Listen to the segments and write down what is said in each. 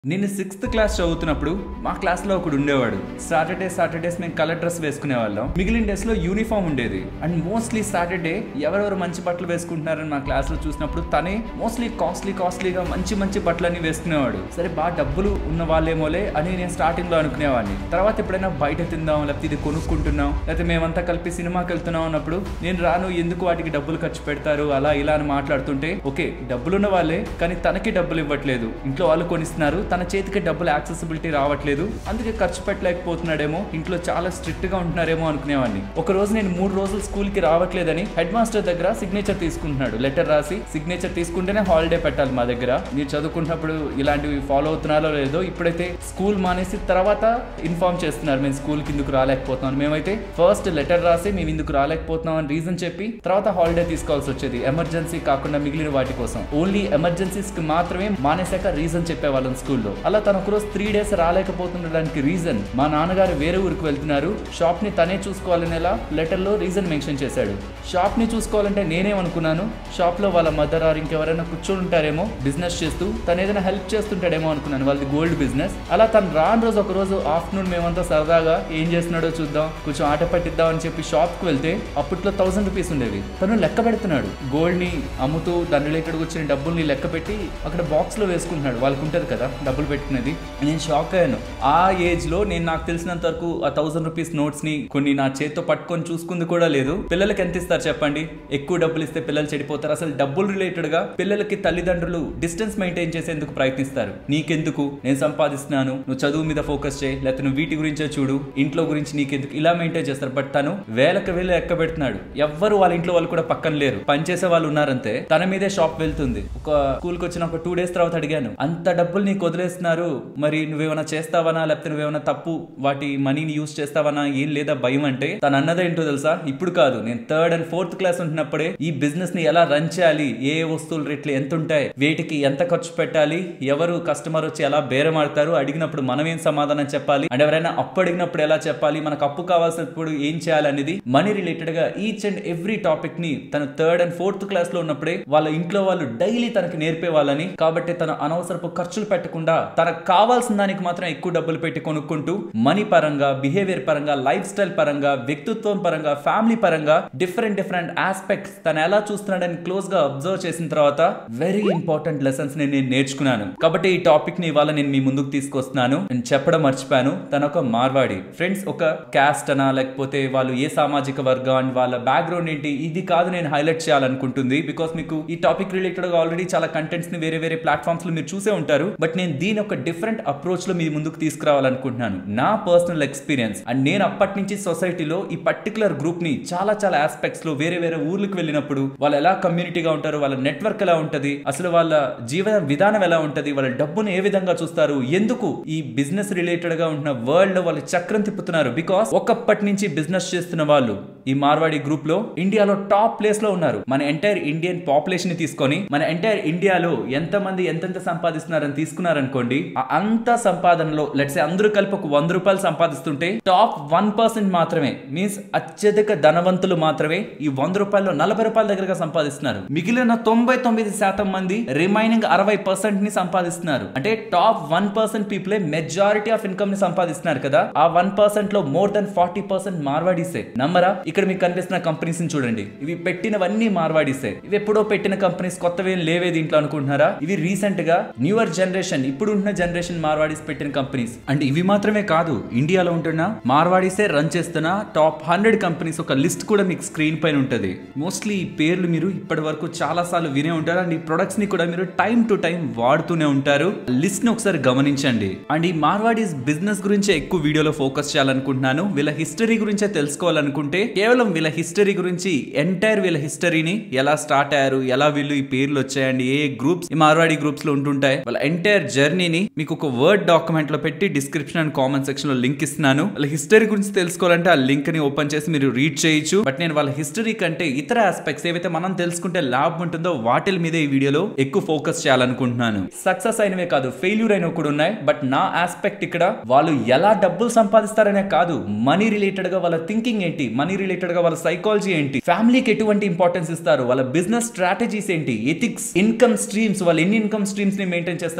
నేను sixth class చదువుతున్నప్పుడు మా క్లాస్లో ఒకడు ఉండేవాడు సాటర్డే సాటర్డేస్ మేము కలర్ డ్రెస్ వేసుకునే వాళ్ళం మిగిలిన డేస్ లో యూనిఫామ్ ఉండేది అండ్ మోస్ట్లీ సాటర్డే ఎవరెవరు మంచి బట్టలు వేసుకుంటున్నారని మా క్లాస్లో చూసినప్పుడు తనే మోస్ట్లీ కాస్ట్లీ కాస్ట్లీగా మంచి మంచి బట్టలన్నీ వేసుకునేవాడు సరే బాగా డబ్బులు ఉన్న వాళ్ళేమోలే అని నేను స్టార్టింగ్ లో అనుకునేవాడిని తర్వాత ఎప్పుడైనా బయట తిందాం లేకపోతే ఇది కొనుక్కుంటున్నాం లేకపోతే మేమంతా కలిపి సినిమాకి వెళ్తున్నాం అన్నప్పుడు నేను రాను ఎందుకు వాటికి డబ్బులు ఖర్చు పెడతారు అలా ఇలా అని మాట్లాడుతుంటే ఓకే డబ్బులున్న వాళ్ళే కానీ తనకి డబ్బులు ఇవ్వట్లేదు ఇంట్లో వాళ్ళు కొనిస్తున్నారు తన చేతికి డబ్బులు యాక్సెసిబిలిటీ రావట్లేదు అందుకే ఖర్చు పెట్టలేకపోతున్నాడేమో ఇంట్లో చాలా స్ట్రిక్ట్ గా ఉంటున్నారేమో అనుకునేవాడిని ఒక రోజు నేను మూడు రోజులు స్కూల్ కి రావట్లేదని హెడ్ మాస్టర్ దగ్గర సిగ్నేచర్ తీసుకుంటున్నాడు లెటర్ రాసి సిగ్నేచర్ తీసుకుంటేనే హాలిడే పెట్టాలి మా దగ్గర మీరు చదువుకున్నప్పుడు ఇలాంటివి ఫాలో అవుతున్నారో లేదో ఇప్పుడైతే స్కూల్ మానేసి తర్వాత ఇన్ఫార్మ్ చేస్తున్నారు మేము స్కూల్ కిందకు రాలేకపోతున్నాం మేమైతే ఫస్ట్ లెటర్ రాసి మేము ఇందుకు రాలేకపోతున్నాం అని రీజన్ చెప్పి తర్వాత హాలిడే తీసుకోవాల్సి వచ్చేది ఎమర్జెన్సీ కాకుండా మిగిలిన వాటి కోసం ఓన్లీ ఎమర్జెన్సీస్ కి మాత్రమే మానేశాక రీజన్ చెప్పేవాళ్ళం స్కూల్లో అలా తను ఒకరోజు త్రీ డేస్ రాలేకపోతుండడానికి రీజన్ మా నాన్నగారు వేరే ఊరికి వెళ్తున్నారు షాప్ ని తనే చూసుకోవాలనేలా లెటర్ లో రీజన్ మెన్షన్ చేశాడు షాప్ ని చూసుకోవాలంటే నేనేమనుకున్నాను షాప్ లో వాళ్ళ మదర్ ఆర్ ఇంకెవరైనా కూర్చొని ఉంటారేమో బిజినెస్ చేస్తూ తను ఏదైనా హెల్ప్ చేస్తుంటాడేమో అనుకున్నాను వాళ్ళది గోల్డ్ బిజినెస్ అలా తను రాని రోజు ఒక రోజు ఆఫ్టర్నూన్ మేమంతా సరదాగా ఏం చేస్తున్నాడో చూద్దాం కొంచెం ఆట పట్టిద్దాం అని చెప్పి షాప్ కి వెళ్తే అప్పట్లో థౌసండ్ రూపీస్ ఉండేవి తను లెక్క పెడుతున్నాడు గోల్డ్ ని అమ్ముతూ దాని రిలేటెడ్ వచ్చిన డబ్బుల్ని లెక్క పెట్టి అక్కడ బాక్స్ లో వేసుకుంటున్నాడు వాళ్ళకి ఉంటది కదా డబ్బులు పెట్టుకునేది నేను షాక్ అయ్యాను ఆ ఏజ్ లో నేను నాకు తెలిసినంత వరకు ఆ థౌసండ్ రూపీస్ నోట్స్ ని కొన్ని నా చేత్తో పట్టుకొని చూసుకుంది కూడా లేదు పిల్లలకి ఎంత ఇస్తారు చెప్పండి ఎక్కువ డబ్బులు ఇస్తే పిల్లలు చెడిపోతారు అసలు డబ్బులు రిలేటెడ్ గా పిల్లలకి తల్లిదండ్రులు డిస్టెన్స్ మెయింటైన్ చేసేందుకు ప్రయత్నిస్తారు నీకెందుకు నేను సంపాదిస్తున్నాను నువ్వు చదువు మీద ఫోకస్ చేయి లేకపోతే నువ్వు వీటి గురించే చూడు ఇంట్లో గురించి నీకెందుకు ఇలా మెయింటైన్ చేస్తారు బట్ తను వేలకు వేలు ఎక్క పెడుతున్నాడు ఎవ్వరు వాళ్ళ ఇంట్లో వాళ్ళు కూడా పక్కన లేరు పనిచేసే వాళ్ళు ఉన్నారంతే తన మీదే షాప్ వెళ్తుంది ఒక స్కూల్కి వచ్చిన ఒక టూ డేస్ తర్వాత అడిగాను అంత డబ్బులు నీకు వదిలేస్తున్నారు మరి నువ్వేమైనా చేస్తావనా లేకపోతే నువ్వేమైనా తప్పు వాటి మనీని యూస్ చేస్తావనా ఏం లేదా భయం అంటే తను అన్నదేంటో తెలుసా ఇప్పుడు కాదు నేను థర్డ్ అండ్ ఫోర్త్ క్లాస్ ఉంటున్నప్పుడే ఈ బిజినెస్ ని ఎలా రన్ చేయాలి ఏ ఏ వస్తువుల రేట్లు ఎంత ఉంటాయి వేటికి ఎంత ఖర్చు పెట్టాలి ఎవరు కస్టమర్ వచ్చి ఎలా బేరం ఆడతారు అడిగినప్పుడు మనం ఏం సమాధానం చెప్పాలి అండ్ ఎవరైనా అప్పు అడిగినప్పుడు ఎలా చెప్పాలి మనకు అప్పు కావాల్సినప్పుడు ఏం చేయాలి అనేది మనీ రిలేటెడ్ గా ఈచ్ అండ్ ఎవ్రీ టాపిక్ ని తను థర్డ్ అండ్ ఫోర్త్ క్లాస్ లో ఉన్నప్పుడే వాళ్ళ ఇంట్లో వాళ్ళు డైలీ తనకి నేర్పే వాళ్ళని కాబట్టి తన అనవసరపు ఖర్చులు పెట్టకుండా తనకు కావాల్సిన దానికి మాత్రం ఎక్కువ డబ్బులు పెట్టి కొనుక్కుంటూ మనీ పరంగా బిహేవియర్ పరంగా లైఫ్ స్టైల్ పరంగా వ్యక్తిత్వం పరంగా ఫ్యామిలీ పరంగా డిఫరెంట్ డిఫరెంట్ ఆస్పెక్ట్స్ తను ఎలా చూస్తున్నాడని క్లోజ్ గా అబ్జర్వ్ చేసిన తర్వాత వెరీ ఇంపార్టెంట్ లెసన్స్ నేను నేను నేర్చుకున్నాను కాబట్టి ఈ టాపిక్ ని ఇవాళ నేను మీ ముందుకు తీసుకొస్తున్నాను నేను చెప్పడం మర్చిపోయాను తన ఒక మార్వాడి ఫ్రెండ్స్ ఒక క్యాస్ట్ అనా లేకపోతే వాళ్ళు ఏ సామాజిక వర్గం అండ్ వాళ్ళ బ్యాక్గ్రౌండ్ ఏంటి ఇది కాదు నేను హైలైట్ చేయాలనుకుంటుంది బికాస్ మీకు ఈ టాపిక్ రిలేటెడ్ గా ఆల్రెడీ చాలా కంటెంట్స్ ని వేరే వేరే ప్లాట్ఫామ్స్ లో మీరు చూసే ఉంటారు బట్ నేను దీని ఒక డిఫరెంట్ అప్రోచ్ లో మీ ముందుకు తీసుకురావాలనుకుంటున్నాను నా పర్సనల్ ఎక్స్పీరియన్స్ అండ్ నేను అప్పటి నుంచి సొసైటీలో ఈ పర్టికులర్ గ్రూప్ ని చాలా చాలా ఆస్పెక్ట్స్ లో వేరే వేరే ఊర్లకు వెళ్ళినప్పుడు వాళ్ళు ఎలా కమ్యూనిటీగా ఉంటారు వాళ్ళ నెట్వర్క్ ఎలా ఉంటది అసలు వాళ్ళ జీవన విధానం ఎలా ఉంటది వాళ్ళ డబ్బును ఏ విధంగా చూస్తారు ఎందుకు ఈ బిజినెస్ రిలేటెడ్ గా ఉంటున్న వరల్డ్ లో వాళ్ళు చక్రం తిప్పుతున్నారు బికాస్ ఒకప్పటి నుంచి బిజినెస్ చేస్తున్న వాళ్ళు ఈ మార్వాడి గ్రూప్ లో ఇండియాలో టాప్ ప్లేస్ లో ఉన్నారు మన ఎంటైర్ ఇండియన్ పాపులేషన్ ని తీసుకొని మన ఎంటైర్ ఇండియాలో ఎంత మంది ఎంతెంత సంపాదిస్తున్నారని తీసుకున్నారనుకోండి ఆ అంత సంపాదనలో లెట్స్ అందరూ కలిపి ఒక వంద రూపాయలు సంపాదిస్తుంటే టాప్ వన్ పర్సెంట్ మాత్రమే మీన్స్ అత్యధిక ధనవంతులు మాత్రమే ఈ వంద రూపాయల్లో నలభై రూపాయల దగ్గరగా సంపాదిస్తున్నారు మిగిలిన తొంభై తొమ్మిది శాతం మంది రిమైనింగ్ అరవై పర్సెంట్ ని సంపాదిస్తున్నారు అంటే టాప్ వన్ పర్సెంట్ పీపులే మెజారిటీ ఆఫ్ ఇన్కమ్ ని సంపాదిస్తున్నారు కదా ఆ వన్ పర్సెంట్ లో మోర్ దెన్ ఫార్టీ పర్సెంట్ మార్వాడీసే నమ్మరా ఇక్కడ మీకు కనిపిస్తున్న కంపెనీస్ ని చూడండి ఇవి పెట్టినవన్నీ మార్వాడీసే ఇవి ఎప్పుడో పెట్టిన కంపెనీస్ కొత్తవి ఏం లేవే దీంట్లో అనుకుంటున్నారా ఇవి రీసెంట్ గా న్యూయర్ జనరేషన్ ఇప్పుడు ఉంటున్న జనరేషన్ మార్వాడీస్ పెట్టిన కంపెనీస్ అండ్ ఇవి మాత్రమే కాదు ఇండియాలో ఉంటున్న మార్వాడీసే రన్ చేస్తున్న టాప్ హండ్రెడ్ కంపెనీస్ ఒక లిస్ట్ కూడా మీకు స్క్రీన్ పైన ఉంటది మోస్ట్లీ ఈ పేర్లు మీరు ఇప్పటి వరకు చాలా సార్లు వినే ఉంటారు అండ్ ఈ ప్రొడక్ట్స్ ని కూడా మీరు టైం టు టైం వాడుతూనే ఉంటారు లిస్ట్ ని ఒకసారి గమనించండి అండ్ ఈ మార్వాడీస్ బిజినెస్ గురించే ఎక్కువ వీడియోలో ఫోకస్ చేయాలనుకుంటున్నాను వీళ్ళ హిస్టరీ గురించే తెలుసుకోవాలనుకుంటే కేవలం వీళ్ళ హిస్టరీ గురించి ఎంటైర్ వీళ్ళ హిస్టరీని ఎలా స్టార్ట్ అయ్యారు ఎలా వీళ్ళు ఈ పేర్లు వచ్చాయండి ఏ గ్రూప్స్ ఈ మార్వాడి గ్రూప్స్ లో ఉంటుంటాయి వాళ్ళ ఎంటైర్ జర్నీని మీకు ఒక వర్డ్ డాక్యుమెంట్ లో పెట్టి డిస్క్రిప్షన్ అండ్ కామెంట్ సెక్షన్ లో లింక్ ఇస్తున్నాను వాళ్ళ హిస్టరీ గురించి తెలుసుకోవాలంటే ఆ లింక్ ని ఓపెన్ చేసి మీరు రీడ్ చేయొచ్చు బట్ నేను వాళ్ళ హిస్టరీ కంటే ఇతర ఆస్పెక్ట్స్ ఏవైతే మనం తెలుసుకుంటే లాభం ఉంటుందో వాటి మీద ఈ వీడియోలో ఎక్కువ ఫోకస్ చేయాలనుకుంటున్నాను సక్సెస్ అయినవే కాదు ఫెయిల్యూర్ అయినవి కూడా ఉన్నాయి బట్ నా ఆస్పెక్ట్ ఇక్కడ వాళ్ళు ఎలా డబ్బులు సంపాదిస్తారనే కాదు మనీ రిలేటెడ్ గా వాళ్ళ థింకింగ్ ఏంటి మనీ రిలేటెడ్ గా వాళ్ళ సైకాలజీ ఏంటి ఫ్యామిలీకి ఎటువంటి ఇంపార్టెన్స్ ఇస్తారు వాళ్ళ బిజినెస్ స్ట్రాటజీస్ ఏంటి ఎథిక్స్ ఇన్కమ్ స్ట్రీమ్స్ వాళ్ళు ఎన్ని ఇన్కమ్ స్ట్రీమ్స్ ని మెయింటైన్ చేస్తారు భార్య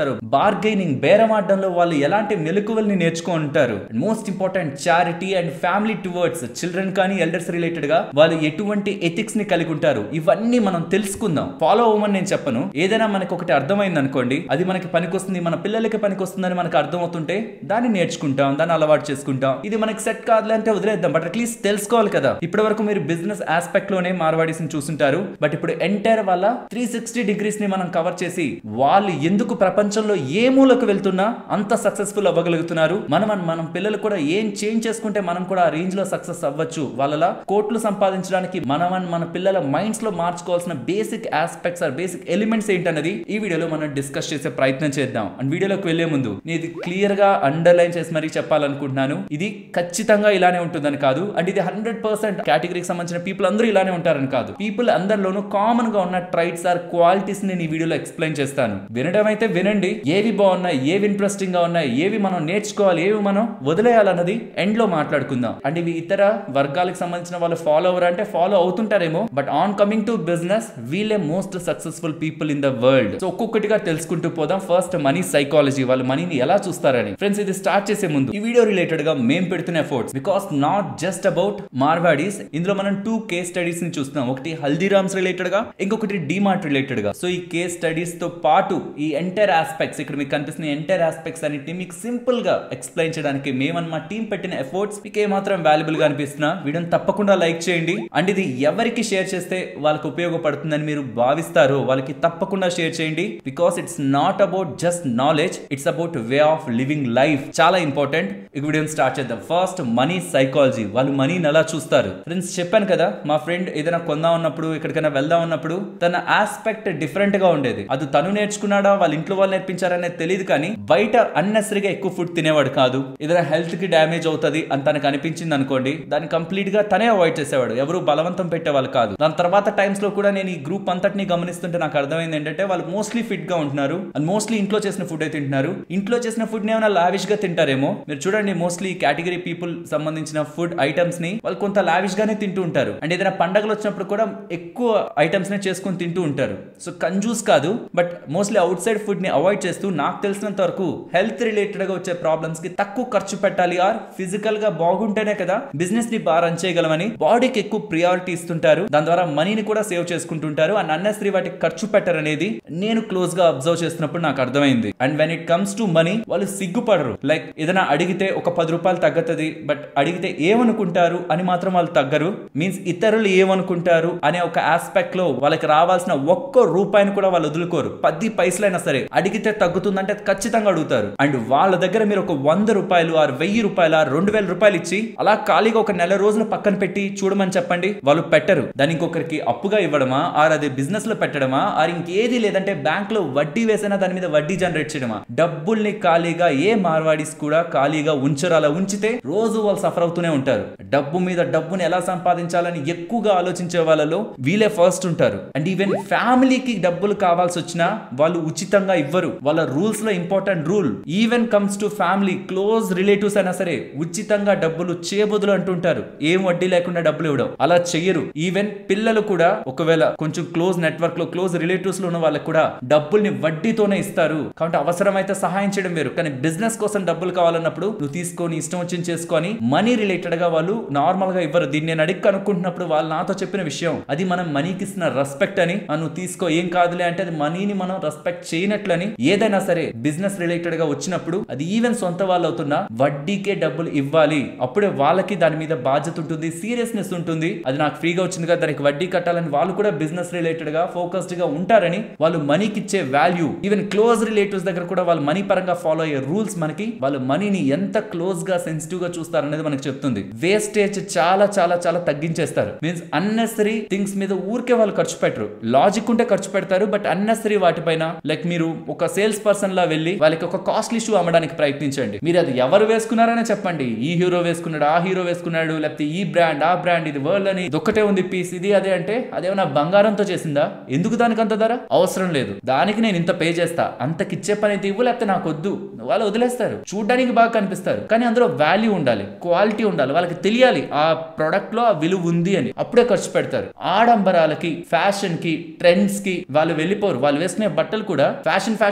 బార్గెనింగ్ బేరమాడడంలో వాళ్ళు ఎలాంటి మెలకువల్ని నేర్చుకో ఉంటారు most important charity and family towards children కానీ ఎల్డర్స్ రిలేటెడ్ గా వాళ్ళు ఎటువంటి ఎథిక్స్ ని కలిగి ఉంటారు ఇవన్నీ మనం తెలుసుకుందాం ఫాలో అవ్వమని నేను చెప్పను ఏదైనా మనకు ఒకటి అర్థమైంది అనుకోండి అది మనకి పనికొస్తుంది మన పిల్లలకి పనికొస్తుందని మనకు అర్థమవుతుంటే దాన్ని నేర్చుకుంటాం దాన్ని అలవాటు చేసుకుంటాం ఇది మనకి సెట్ కాదులే అంటే వదిలేద్దాం బట్ అట్లీస్ట్ తెలుసుకోవాలి కదా ఇప్పటి వరకు మీరు బిజినెస్ ఆస్పెక్ట్ లోనే మార్వాడీస్ చూస్తుంటారు బట్ ఇప్పుడు ఎంటైర్ వాళ్ళ త్రీ సిక్స్టీ డిగ్రీస్ ని మనం కవర్ చేసి వాళ్ళు ఎందుకు ప్రపంచంలో ఏ మూలకు వెళ్తున్నా అంత సక్సెస్ఫుల్ అవ్వగలుగుతున్నారు మనం మనం పిల్లలు కూడా ఏం చేంజ్ చేసుకుంటే మనం కూడా ఆ రేంజ్ లో సక్సెస్ అవ్వచ్చు వాళ్ళ కోట్లు సంపాదించడానికి మనం మన పిల్లల మైండ్స్ లో మార్చుకోవాల్సిన basic aspects or basic elements ఏంటన్నది ఈ వీడియోలో మనం డిస్కస్ చేసే ప్రయత్నం చేద్దాం అండ్ వీడియోలోకి వెళ్లే ముందు నేను ఇది క్లియర్ గా అండర్లైన్ చేసి మరీ చెప్పాలనుకుంటున్నాను ఇది ఖచ్చితంగా ఇలానే ఉంటుందని కాదు అండ్ ఇది హండ్రెడ్ పర్సెంట్ కేటగిరీకి సంబంధించిన పీపుల్ అందరూ ఇలానే ఉంటారని కాదు పీపుల్ అందరిలోనూ కామన్ గా ఉన్న ట్రైట్స్ ఆర్ క్వాలిటీస్ నేను ఈ వీడియోలో ఎక్స్ప్లెయిన్ చేస్తాను వినడం అయితే వినండి ఏవి బాగున్నాయి ఏవి ఇంట్రెస్టింగ్ గా ఉన్నాయి ఏవి మనం నేర్చుకోవాలి ఏవి మనం వదిలేయాలన్నది ఎండ్ లో మాట్లాడుకుందాం అండ్ ఇవి ఇతర వర్గాలకు సంబంధించిన వాళ్ళు ఫాలో అవర్ అంటే ఫాలో అవుతుంటారేమో but on coming to business వీళ్ళే most successful people in the world so ఒక్కొక్కటిగా తెలుసుకుంటూ పోదాం ఫస్ట్ మనీ సైకాలజీ వాళ్ళు మనీని ఎలా చూస్తారని ఫ్రెండ్స్ ఇది స్టార్ట్ చేసే ముందు ఈ వీడియో రిలేటెడ్ గా మేము పెడుతున్న efforts because not just about Marwaris ఇందులో మనం టూ కేస్ స్టడీస్ ని చూస్తున్నాం ఒకటి హల్దీరామ్స్ రిలేటెడ్ గా ఇంకొకటి డిమార్ట్ రిలేటెడ్ గా సో ఈ కేస్ స్టడీస్ తో పాటు ఈ ఎంటైర్ ఆస్పెక్ట్స్ ఇక్కడ మీకు కనిపిస్తున్న ఎంటైర్ ఆస్పెక్ట్స్ అన్నిటిని మీకు సింపుల్ గా ఎక్స్ప్లెయిన్ చేయడానికి మేము మా టీం పెట్టిన ఎఫర్ట్స్ మీకు ఏమాత్రం వాల్యుబుల్ గా అనిపిస్తున్నా వీడియోని తప్పకుండా లైక్ చేయండి అండ్ ఇది ఎవరికి షేర్ చేస్తే వాళ్ళకి ఉపయోగపడుతుందని మీరు భావిస్తారో వాళ్ళకి తప్పకుండా షేర్ చేయండి because it's not about just knowledge it's about way of living life చాలా ఇంపార్టెంట్ ఈ వీడియోని స్టార్ట్ చేద్దాం ఫస్ట్ మనీ సైకాలజీ వాళ్ళు మనీని ఎలా చూస్తారు ఫ్రెండ్స్ చెప్పాను కదా మా ఫ్రెండ్ ఏదైనా కొందాం ఉన్నప్పుడు ఎక్కడికైనా వెళ్దాం ఉన్నప్పుడు తన ఆస్పెక్ట్ డిఫరెంట్ గా ఉండేది అది తను నేర్చుకున్నాడా వాళ్ళ ఇంట్లో వాళ్ళు నేర్పించారనేది తెలియదు కానీ బయట అన్నెసరిగా ఎక్కువ ఫుడ్ తినేవాడు కాదు ఏదైనా హెల్త్ కి డ్యామేజ్ అవుతుంది అని తనకు అనిపించింది అనుకోండి దాన్ని కంప్లీట్ గా తనే అవాయిడ్ చేసేవాడు ఎవరు బలవంతం పెట్టేవాళ్ళు కాదు దాని తర్వాత టైమ్స్ లో కూడా నేను ఈ గ్రూప్ అంతటిని గమనిస్తుంటే నాకు అర్థమైంది ఏంటంటే వాళ్ళు మోస్ట్లీ ఫిట్ గా ఉంటున్నారు అండ్ మోస్ట్లీ ఇంట్లో చేసిన ఫుడ్ అయితే తింటున్నారు ఇంట్లో చేసిన ఫుడ్ ఏమైనా లావిష్ గా తింటారేమో మీరు చూడండి మోస్ట్లీ కేటగిరీ పీపుల్ సంబంధించిన ఫుడ్ ఐటమ్స్ ని వాళ్ళు కొంత లావిష్ గానే తింటూ ఉంటారు అండ్ ఏదైనా పండగలు వచ్చినప్పుడు కూడా ఎక్కువ ఐటమ్స్ నే చేసుకొని తింటూ ఉంటారు సో కంజూస్ కాదు but mostly outside food ని అవాయిడ్ చేస్తూ నాకు తెలిసినంత వరకు హెల్త్ రిలేటెడ్ గా వచ్చే ప్రాబ్లమ్స్ కి తక్కువ ఖర్చు పెట్టాలి ఆర్ ఫిజికల్ గా బాగుంటేనే కదా బిజినెస్ ని బాగా రన్ చేయగలమని బాడీకి ఎక్కువ ప్రియారిటీ ఇస్తుంటారు దాని ద్వారా మనీని కూడా సేవ్ చేసుకుంటుంటారు అండ్ అన్నెసరీ వాటికి ఖర్చు పెట్టరనేది నేను క్లోజ్ గా అబ్జర్వ్ చేస్తున్నప్పుడు నాకు అర్థమైంది and when it comes to money వాళ్ళు సిగ్గుపడరు లైక్ ఏదైనా అడిగితే ఒక పది రూపాయలు తగ్గుతుంది బట్ అడిగితే ఏమనుకుంటారు అని మాత్రం వాళ్ళు తగ్గరు మీన్స్ ఇతరులు ఏమనుకుంటారు అనే ఒక ఆస్పెక్ట్ లో వాళ్ళకి రావాల్సిన ఒక్క రూపాయిని కూడా వాళ్ళు వదులుకోరు పది పైసలైనా సరే అడిగితే తగ్గుతుందంటే ఖచ్చితంగా అడుగుతారు అండ్ వాళ్ళ దగ్గర మీరు ఒక వంద రూపాయలు ఆరు వెయ్యి రూపాయల రెండు వేల రూపాయలు ఇచ్చి అలా ఖాళీగా ఒక నెల రోజులు పక్కన పెట్టి చూడమని చెప్పండి వాళ్ళు పెట్టరు దాని ఇంకొకరికి అప్పుగా ఇవ్వడమా ఆర్ అది బిజినెస్ లో పెట్టడమా ఆర్ ఇంకేది లేదంటే బ్యాంక్ లో వడ్డీ వేసినా దాని మీద వడ్డీ జనరేట్ చేయడమా డబ్బుల్ని ఖాళీగా ఏ మార్వాడీస్ కూడా ఖాళీగా ఉంచరు అలా ఉంచితే రోజు వాళ్ళు సఫర్ అవుతూనే ఉంటారు డబ్బు మీద డబ్బుని ఎలా సంపాదించాలని ఎక్కువగా ఆలోచించే వాళ్ళలో వీళ్ళే ఫస్ట్ ఉంటారు అండ్ ఈవెన్ ఫ్యామిలీకి డబ్బులు కావాల్సి వచ్చినా వాళ్ళు ఉచితంగా ఇవ్వరు వాళ్ళ రూల్స్ లో important rule even comes to family close relatives అయినా సరే ఉచితంగా డబ్బులు చేయబదులు అంటుంటారు ఏం వడ్డీ లేకుండా డబ్బులు ఇవ్వడం అలా చెయ్యరు ఈవెన్ పిల్లలు కూడా ఒకవేళ కొంచెం క్లోజ్ నెట్వర్క్ లో క్లోజ్ రిలేటివ్స్ లో ఉన్న వాళ్ళకి కూడా డబ్బుల్ని వడ్డీతోనే ఇస్తారు కాబట్టి అవసరమైతే సహాయం చేయడం వేరు కానీ బిజినెస్ కోసం డబ్బులు కావాలన్నప్పుడు నువ్వు తీసుకొని ఇష్టం వచ్చింది చేసుకొని మనీ రిలేటెడ్ గా వాళ్ళు నార్మల్ గా ఇవ్వరు దీన్ని నేను అడిగి కనుక్కుంటున్నప్పుడు వాళ్ళు నాతో చెప్పిన విషయం అది మనం మనీకి ఇస్తున్న రెస్పెక్ట్ అని "ఆ, నువ్వు తీసుకో ఏం కాదులే అంటే అది మనీని మనం రెస్పెక్ట్ చేయనట్లని ఏదైనా సరే బిజినెస్ రిలేటెడ్ గా వచ్చినప్పుడు అది ఈవెన్ సొంత వాళ్ళు అవుతున్నా వడ్డీకే డబ్బులు ఇవ్వాలి అప్పుడే వాళ్ళకి దాని మీద బాధ్యత ఉంటుంది సీరియస్నెస్ ఉంటుంది అది నాకు ఫ్రీగా వచ్చింది కదా దానికి వడ్డీ కట్టాలని వాళ్ళు కూడా బిజినెస్ రిలేటెడ్ గా ఫోకస్డ్ గా ఉంటారని వాళ్ళు మనీకి ఇచ్చే వాల్యూ ఈవెన్ క్లోజ్ రిలేటివ్స్ దగ్గర కూడా వాళ్ళు మనీ పరంగా ఫాలో అయ్యే రూల్స్ మనకి వాళ్ళు మనీని ఎంత క్లోజ్ గా సెన్సిటివ్ గా చూస్తారనేది మనకి చెప్తుంది వేస్టేజ్ చాలా చాలా చాలా తగ్గించేస్తారు మీన్స్ అన్నెసరీ థింగ్స్ మీద ఊరికే వాళ్ళు ఖర్చు పెట్టరు లాజిక్ ఉంటే ఖర్చు పెడతారు బట్ అన్నెసరీ వాటిపైన లైక్ మీరు ఒక సేల్స్ పర్సన్ లా వెళ్ళి వాళ్ళకి ఒక కాస్ట్లీ షూ అమ్మడానికి ప్రయత్నించండి మీరు అది ఎవరు వేసుకున్నారనే చెప్పండి ఈ హీరో వేసుకున్నాడు ఆ హీరో వేసుకున్నాడు లేకపోతే ఈ బ్రాండ్ ఆ బ్రాండ్ ఇది వరల్డ్ అని ఇది ఒక్కటే ఉంది పీస్ ఇది అదే అంటే అదేమన్నా బంగారంతో చేసిందా ఎందుకు దానికి అంత ధర అవసరం లేదు దానికి నేను ఇంత పే చేస్తా అంతకిచ్చే పని అయితే ఇవ్వు లేకపోతే నాకు వద్దు వాళ్ళు వదిలేస్తారు చూడడానికి బాగా కనిపిస్తారు కానీ అందులో వాల్యూ ఉండాలి క్వాలిటీ ఉండాలి వాళ్ళకి తెలియాలి ఆ ప్రొడక్ట్ లో ఆ విలువ ఉంది అని అప్పుడే ఖర్చు పెడతారు ఆడంబరాలకి ఫ్యాషన్ కి ట్రెండ్స్ కి వాళ్ళు వెళ్ళిపోరు వాళ్ళు వేసుకునే బట్టలు కూడా ఫ్యాషన్ ఫ్యాషన్ గా ట్రెండీ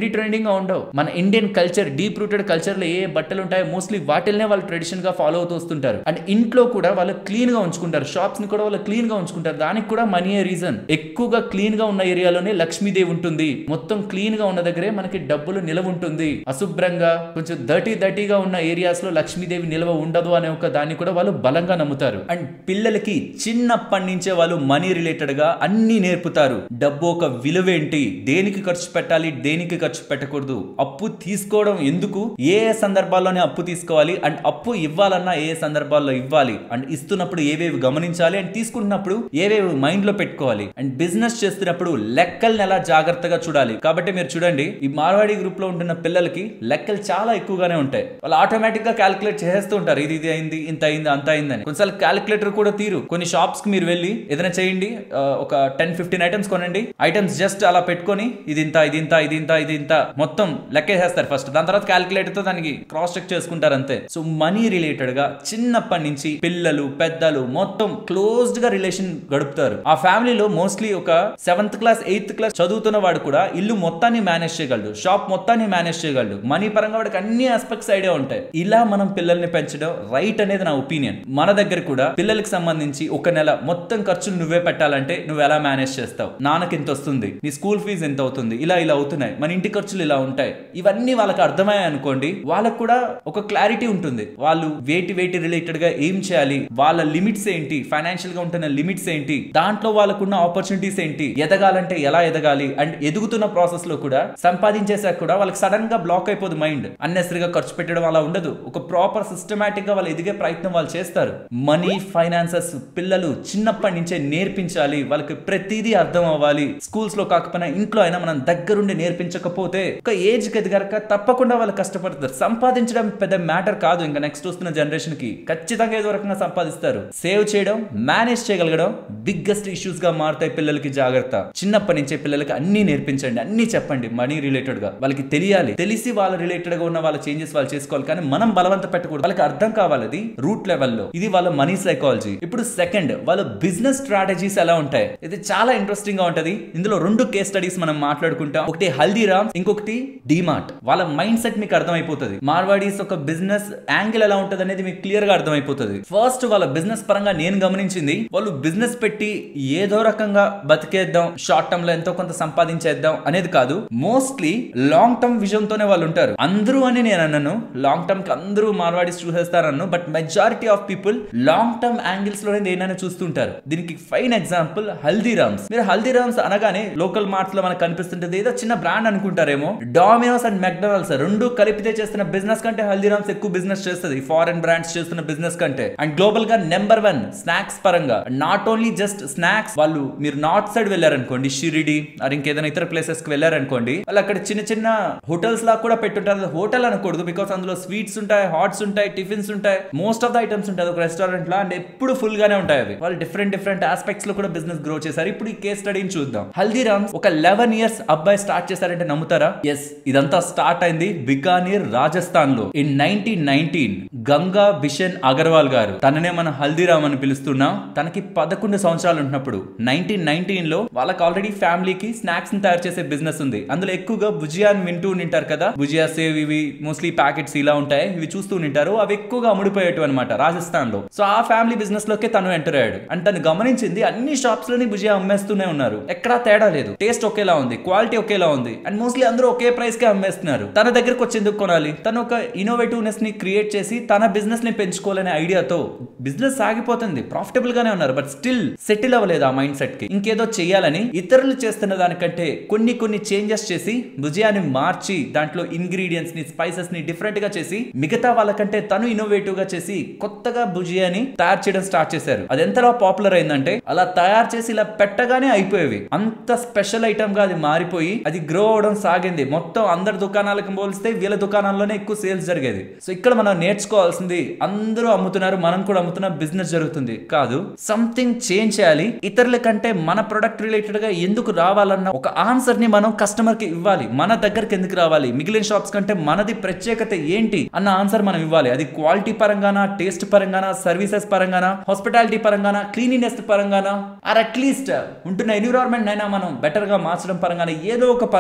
ట్రెండీ ట్రెండింగ్ గా ఉండవు మన Indian culture deep rooted culture లో ఏ బట్టలు ఉంటాయో మోస్ట్లీ వాటిల్నే వాళ్ళు ట్రెడిషన్ గా ఫాలో అవుతూ వస్తుంటారు అండ్ ఇంట్లో కూడా వాళ్ళు క్లీన్ గా ఉంచుకుంటారు షాప్స్ ని కూడా వాళ్ళు క్లీన్ గా ఉంచుకుంటారు దానికి కూడా మనీ రీజన్ ఎక్కువగా క్లీన్ గా ఉన్న ఏరియాలోనే లక్ష్మీదేవి ఉంటుంది మొత్తం క్లీన్ గా ఉన్న దగ్గరే మనకి డబ్బులు నిలవ ఉంటుంది అశుభ్రంగా కొంచెం దర్టీ దర్టీగా ఉన్న ఏరియాస్ లో లక్ష్మీదేవి నిల్వ ఉండదు అనే ఒక దాన్ని కూడా వాళ్ళు బలంగా నమ్ముతారు అండ్ పిల్లలకి చిన్నప్పటి నుంచే వాళ్ళు మనీ రిలేటెడ్ గా అన్ని నేర్పుతారు డబ్బు ఒక విలువేంటి దేనికి ఖర్చు పెట్టాలి దేనికి ఖర్చు పెట్టకూడదు అప్పు తీసుకోవడం ఎందుకు ఏ ఏ సందర్భాల్లోనే అప్పు తీసుకోవాలి అండ్ అప్పు ఇవ్వాలన్నా ఏ ఏ సందర్భాల్లో ఇవ్వాలి అండ్ ఇస్తున్నప్పుడు ఏవేవి గమనించాలి అండ్ తీసుకుంటున్నప్పుడు ఏవేవి మైండ్ లో పెట్టుకోవాలి అండ్ బిజినెస్ చేస్తున్నప్పుడు లెక్కల్ని ఎలా జాగ్రత్తగా చూడాలి కాబట్టి మీరు చూడండి ఈ మార్వాడి గ్రూప్ లో ఉంటున్న పిల్లలకి లెక్కలు చాలా ఎక్కువగానే ఉంటాయి వాళ్ళు ఆటోమేటిక్ గా క్యాలిక్యులేట్ చేస్తూ ఉంటారు ఇది ఇది అయింది ఇంత అయింది అంత అయిందని కొన్నిసార్లు క్యాలిక్యులేటర్ కూడా తీరు కొన్ని షాప్స్ కి మీరు వెళ్ళి ఏదైనా చేయండి ఆ, ఒక టెన్ ఫిఫ్టీన్ ఐటమ్స్ కొనండి ఐటమ్స్ జస్ట్ అలా పెట్టుకొని ఇది ఇంత ఇది ఇంత ఇది ఇంత ఇది ఇంత మొత్తం లెక్కేసేస్తారు ఫస్ట్ దాని తర్వాత క్యాలిక్యులేటర్ తో దానికి క్రాస్ చెక్ చేసుకుంటారు అంతే సో మనీ రిలేటెడ్ గా చిన్నప్పటి నుంచి పిల్లలు పెద్దలు మొత్తం క్లోజ్డ్ గా రిలేషన్ గడుపుతారు ఆ ఫ్యామిలీలో మోస్ట్లీ ఒక సెవెంత్ క్లాస్ ఎయిత్ క్లాస్ చదువుతున్న వాడు కూడా ఇల్లు మొత్తాన్ని మేనేజ్ చేయగలడు షాప్ మొత్తాన్ని మేనేజ్ చేయగలడు మనీ పరంగా వాడికి అన్ని ఆస్పెక్ట్స్ ఐడియా ఉంటాయి ఇలా మనం పిల్లల్ని పెంచడం రైట్ అనేది నా ఒపీనియన్ మన దగ్గర కూడా పిల్లలకి సంబంధించి ఒక నెల మొత్తం ఖర్చులు నువ్వే పెట్టాలంటే నువ్వు ఎలా మేనేజ్ చేస్తావు నాన్నకి ఎంత వస్తుంది నీ స్కూల్ ఫీజు ఎంత అవుతుంది ఇలా ఇలా అవుతున్నాయి మన ఇంటి ఖర్చులు ఇలా ఉంటాయి ఇవన్నీ వాళ్ళకి అర్థమయ్యాయి అనుకోండి వాళ్ళకు కూడా ఒక క్లారిటీ ఉంటుంది వాళ్ళు వేటి వేటి రిలేటెడ్ గా ఏం చేయాలి వాళ్ళ లిమిట్స్ ఏంటి ఫైనాన్షియల్ గా ఉంటున్న లిమిట్స్ ఏంటి దాంట్లో వాళ్ళకున్న ఆపర్చునిటీస్ ఏంటి ఎదగాలంటే ఎలా ఎదగాలి అండ్ ఎదుగుతున్న ప్రాసెస్ లో కూడా సంపాదించేసాక కూడా వాళ్ళకి సడన్ గా బ్లాక్ అయిపోదు మైండ్ అన్నెసరిగా ఖర్చు పెట్టడం అలా ఉండదు ఒక ప్రాపర్ సిస్టమేటిక్ గా వాళ్ళు ఎదిగే ప్రయత్నం వాళ్ళు చేస్తారు మనీ ఫైనాన్సెస్ పిల్లలు చిన్నప్పటి నుంచే నేర్పించాలి వాళ్ళకి ప్రతిదీ అర్థం అవ్వాలి స్కూల్స్ లో కాకపోయినా ఇంట్లో అయినా మనం దగ్గరుండి నేర్పించకపోతే ఒక ఏజ్ కి ఎదిగాక తప్పకుండా వాళ్ళు కష్టపడతారు సంపాదించడం పెద్ద మ్యాటర్ కాదు ఇంకా నెక్స్ట్ వస్తున్న జనరేషన్ కి ఖచ్చితంగా ఏదో రకంగా సంపాదిస్తారు సేవ్ చేయడం మేనేజ్ చేయగలగడం బిగ్గెస్ట్ ఇష్యూస్ గా మారుతాయి పిల్లలకి జాగ్రత్త చిన్నప్పటి నుంచే పిల్లలకి అన్ని నేర్పించండి అన్ని చెప్పండి మనీ రిలేటెడ్ గా వాళ్ళకి తెలియాలి తెలిసి వాళ్ళ రిలేటెడ్ గా ఉన్న వాళ్ళ చేంజెస్ వాళ్ళు చేసుకోవాలి కానీ మనం బలవంత పెట్టకూడదు వాళ్ళకి అర్థం కావాలి అది రూట్ లెవెల్లో ఇది వాళ్ళ మనీ సైకాలజీ ఇప్పుడు సెకండ్ వాళ్ళ బిజినెస్ స్ట్రాటజీస్ ఎలా ఉంటాయి ఇది చాలా ఇంట్రెస్టింగ్ గా ఉంటది ఇందులో రెండు కేస్ స్టడీస్ మనం మాట్లాడుకుంటాం ఒకటి హల్దీరామ్ ఇంకొకటి డిమార్ట్ వాళ్ళ మైండ్ సెట్ మీకు అర్థమైపోతుంది మార్వాడీస్ ఒక బిజినెస్ యాంగిల్ ఎలా ఉంటది అనేది మీకు క్లియర్ గా అర్థమైపోతుంది ఫస్ట్ వాళ్ళ బిజినెస్ పరంగా నేను గమనించింది వాళ్ళు బిజినెస్ పెట్టి ఏదో రకంగా బతికేద్దాం షార్ట్ టర్మ్ లో ఎంతో కొంత సంపాదించేద్దాం అనేది కాదు మోస్ట్లీ లాంగ్ టర్మ్ విజన్ తోనే వాళ్ళు ఉంటారు అందరూ అని నేను అన్నాను లాంగ్ టర్మ్ కి అందరూ మార్వాడీస్ చూసేస్తారన్ను but majority of people long term angles లోనే దేనైనా చూస్తుంటారు దీనికి ఫైన్ ఎగ్జాంపుల్ హల్దీరామ్స్ మీరు హల్దీరామ్స్ అనగానే లోకల్ మార్ట్స్ లో మనకు కనిపిస్తుంటది ఏదో చిన్న బ్రాండ్ అనుకుంటారేమో డామినోస్ అండ్ మెక్డొనాల్డ్స్ రెండు కలిపితే చేస్తున్న బిజినెస్ కంటే హల్దీరామ్స్ ఎక్కువ బిజినెస్ చేస్తుంది ఫారెన్ బ్రాండ్స్ చేస్తున్న బిజినెస్ కంటే అండ్ గ్లోబల్ గా నెంబర్ వన్ స్నాక్స్ పరంగా నాట్ ఓన్లీ జస్ట్ స్నాక్స్ వాళ్ళు మీరు నార్త్ సైడ్ వెళ్ళారనుకోండి షిరిడి ఆర్ ఇంకేదైనా ఇతర ప్లేసెస్ కి వెళ్ళారనుకోండి వాళ్ళు అక్కడ చిన్న చిన్న హోటల్స్ లా కూడా పెట్టుంటారు హోటల్ అనకూడదు బికాస్ అందులో స్వీట్స్ ఉంటాయి హాట్స్ ఉంటాయి టిఫిన్స్ ఉంటాయి మోస్ట్ ఆఫ్ ద ఐటమ్స్ ఉంటాయి ఒక రెస్టారెంట్ లో అండ్ ఎప్పుడు ఫుల్ గానే ఉంటాయి అవి వాళ్ళు డిఫరెంట్ డిఫరెంట్ ఆస్పెక్ట్స్ లో కూడా బిజినెస్ గ్రో చేశారు ఇప్పుడు ఈ కేస్ స్టడీని చూద్దాం హల్దీరామ్స్ ఒక లెవెన్ ఇయర్స్ అబ్బాయి స్టార్ట్ చేశారంటే నమ్ముతారా ఎస్ ఇదంతా స్టార్ట్ అయింది బికానీర్ రాజస్థాన్ లో in nineteen nineteen Ganga Bishan Agarwal garu తననే మన హల్దీరామ్ అని పిలుస్తున్నాం తనకి పదకొండు సంవత్సరాలు ఉంటున్నప్పుడు నైన్టీన్ నైన్టీన్ లో వాళ్ళకి ఆల్రెడీ ఫ్యామిలీకి స్నాక్స్ ని తయారు చేసే బిజినెస్ ఉంది అందులో ఎక్కువగా భుజియా అని వింటూ ఉంటారు కదా భుజియా సేవ్ ఇవి మోస్ట్లీ ప్యాకెట్స్ ఇలా ఉంటాయి ఇవి చూస్తూ ఉంటారు అవి ఎక్కువగా అమ్ముడిపోయేటు అనమాట రాజస్థాన్ లో సో ఆ ఫ్యామిలీ బిజినెస్ లోకి తను ఎంటర్ అయ్యాడు అండ్ తను గమనించింది అన్ని షాప్స్ లోని భుజియా అమ్మేస్తూనే ఉన్నారు ఎక్కడా తేడా లేదు టేస్ట్ ఒకేలా ఉంది క్వాలిటీ ఒకేలా ఉంది అండ్ మోస్ట్లీ అందరూ ఒకే ప్రైస్ కే అమ్మేస్తున్నారు తన దగ్గరకు వచ్చి ఎందుకు కొనాలి తను ఒక ఇన్నోవేటివ్నెస్ ని క్రియేట్ చేసి తన బిజినెస్ ని పెంచుకోవాలనే ఐడియాతో బిజినెస్ సాగిపోతుంది ప్రాఫిటబుల్ గానే ఉన్నారు బట్ స్టిల్ సెటిల్ అవ్వలేదు ఆ మైండ్ సెట్ కి ఇంకేదో చేయాలని ఇతరులు చేస్తున్న దానికంటే కొన్ని కొన్ని చేంజెస్ చేసి భుజియాని మార్చి దాంట్లో ఇంగ్రీడియంట్స్ ని స్పైసెస్ ని డిఫరెంట్ గా చేసి మిగతా వాళ్ళకంటే తను ఇన్నోవేటివ్ గా చేసి కొత్తగా భుజియాని తయారు చేయడం స్టార్ట్ చేశారు అది ఎంతలా పాపులర్ అయిందంటే అలా తయారు చేసి ఇలా పెట్టగానే అయిపోయేవి అంత స్పెషల్ ఐటమ్ గా అది మారిపోయి అది గ్రో అవడం సాగింది మొత్తం అందరి దుకాణాలకు పోలిస్తే వీళ్ళ దుకాణాల్లోనే ఎక్కువ సేల్స్ జరిగేది సో ఇక్కడ మనం నేర్చుకోవాల్సింది అందరూ అమ్ముతున్నారు మనం కూడా అమ్ముతున్న బిజినెస్ జరుగుతుంది కాదు సంథింగ్ చేంజ్ చేయాలి ఇతరుల కంటే మన ప్రొడక్ట్ రిలేటెడ్ గా ఎందుకు రావాలన్న ఒక ఆన్సర్ ని మనం కస్టమర్ కి ఇవ్వాలి మన దగ్గరికి ఎందుకు రావాలి మిగిలిన షాప్స్ కంటే మనది ప్రత్యేకత ఏంటి అన్న ఆన్సర్ మనం ఇవ్వాలి అది క్వాలిటీ పరంగానా టేస్ట్ పరంగానా సర్వీసెస్ పరంగానా హాస్పిటాలిటీ పరంగానా క్లీనినెస్ పరంగానా ఆర్ అట్లీస్ట్ ఉంటున్న ఎన్విరాన్మెంట్ అయినా మనం బెటర్ గా మార్చడం పరంగానే ఏదో ఒక పరంగా బిజినెస్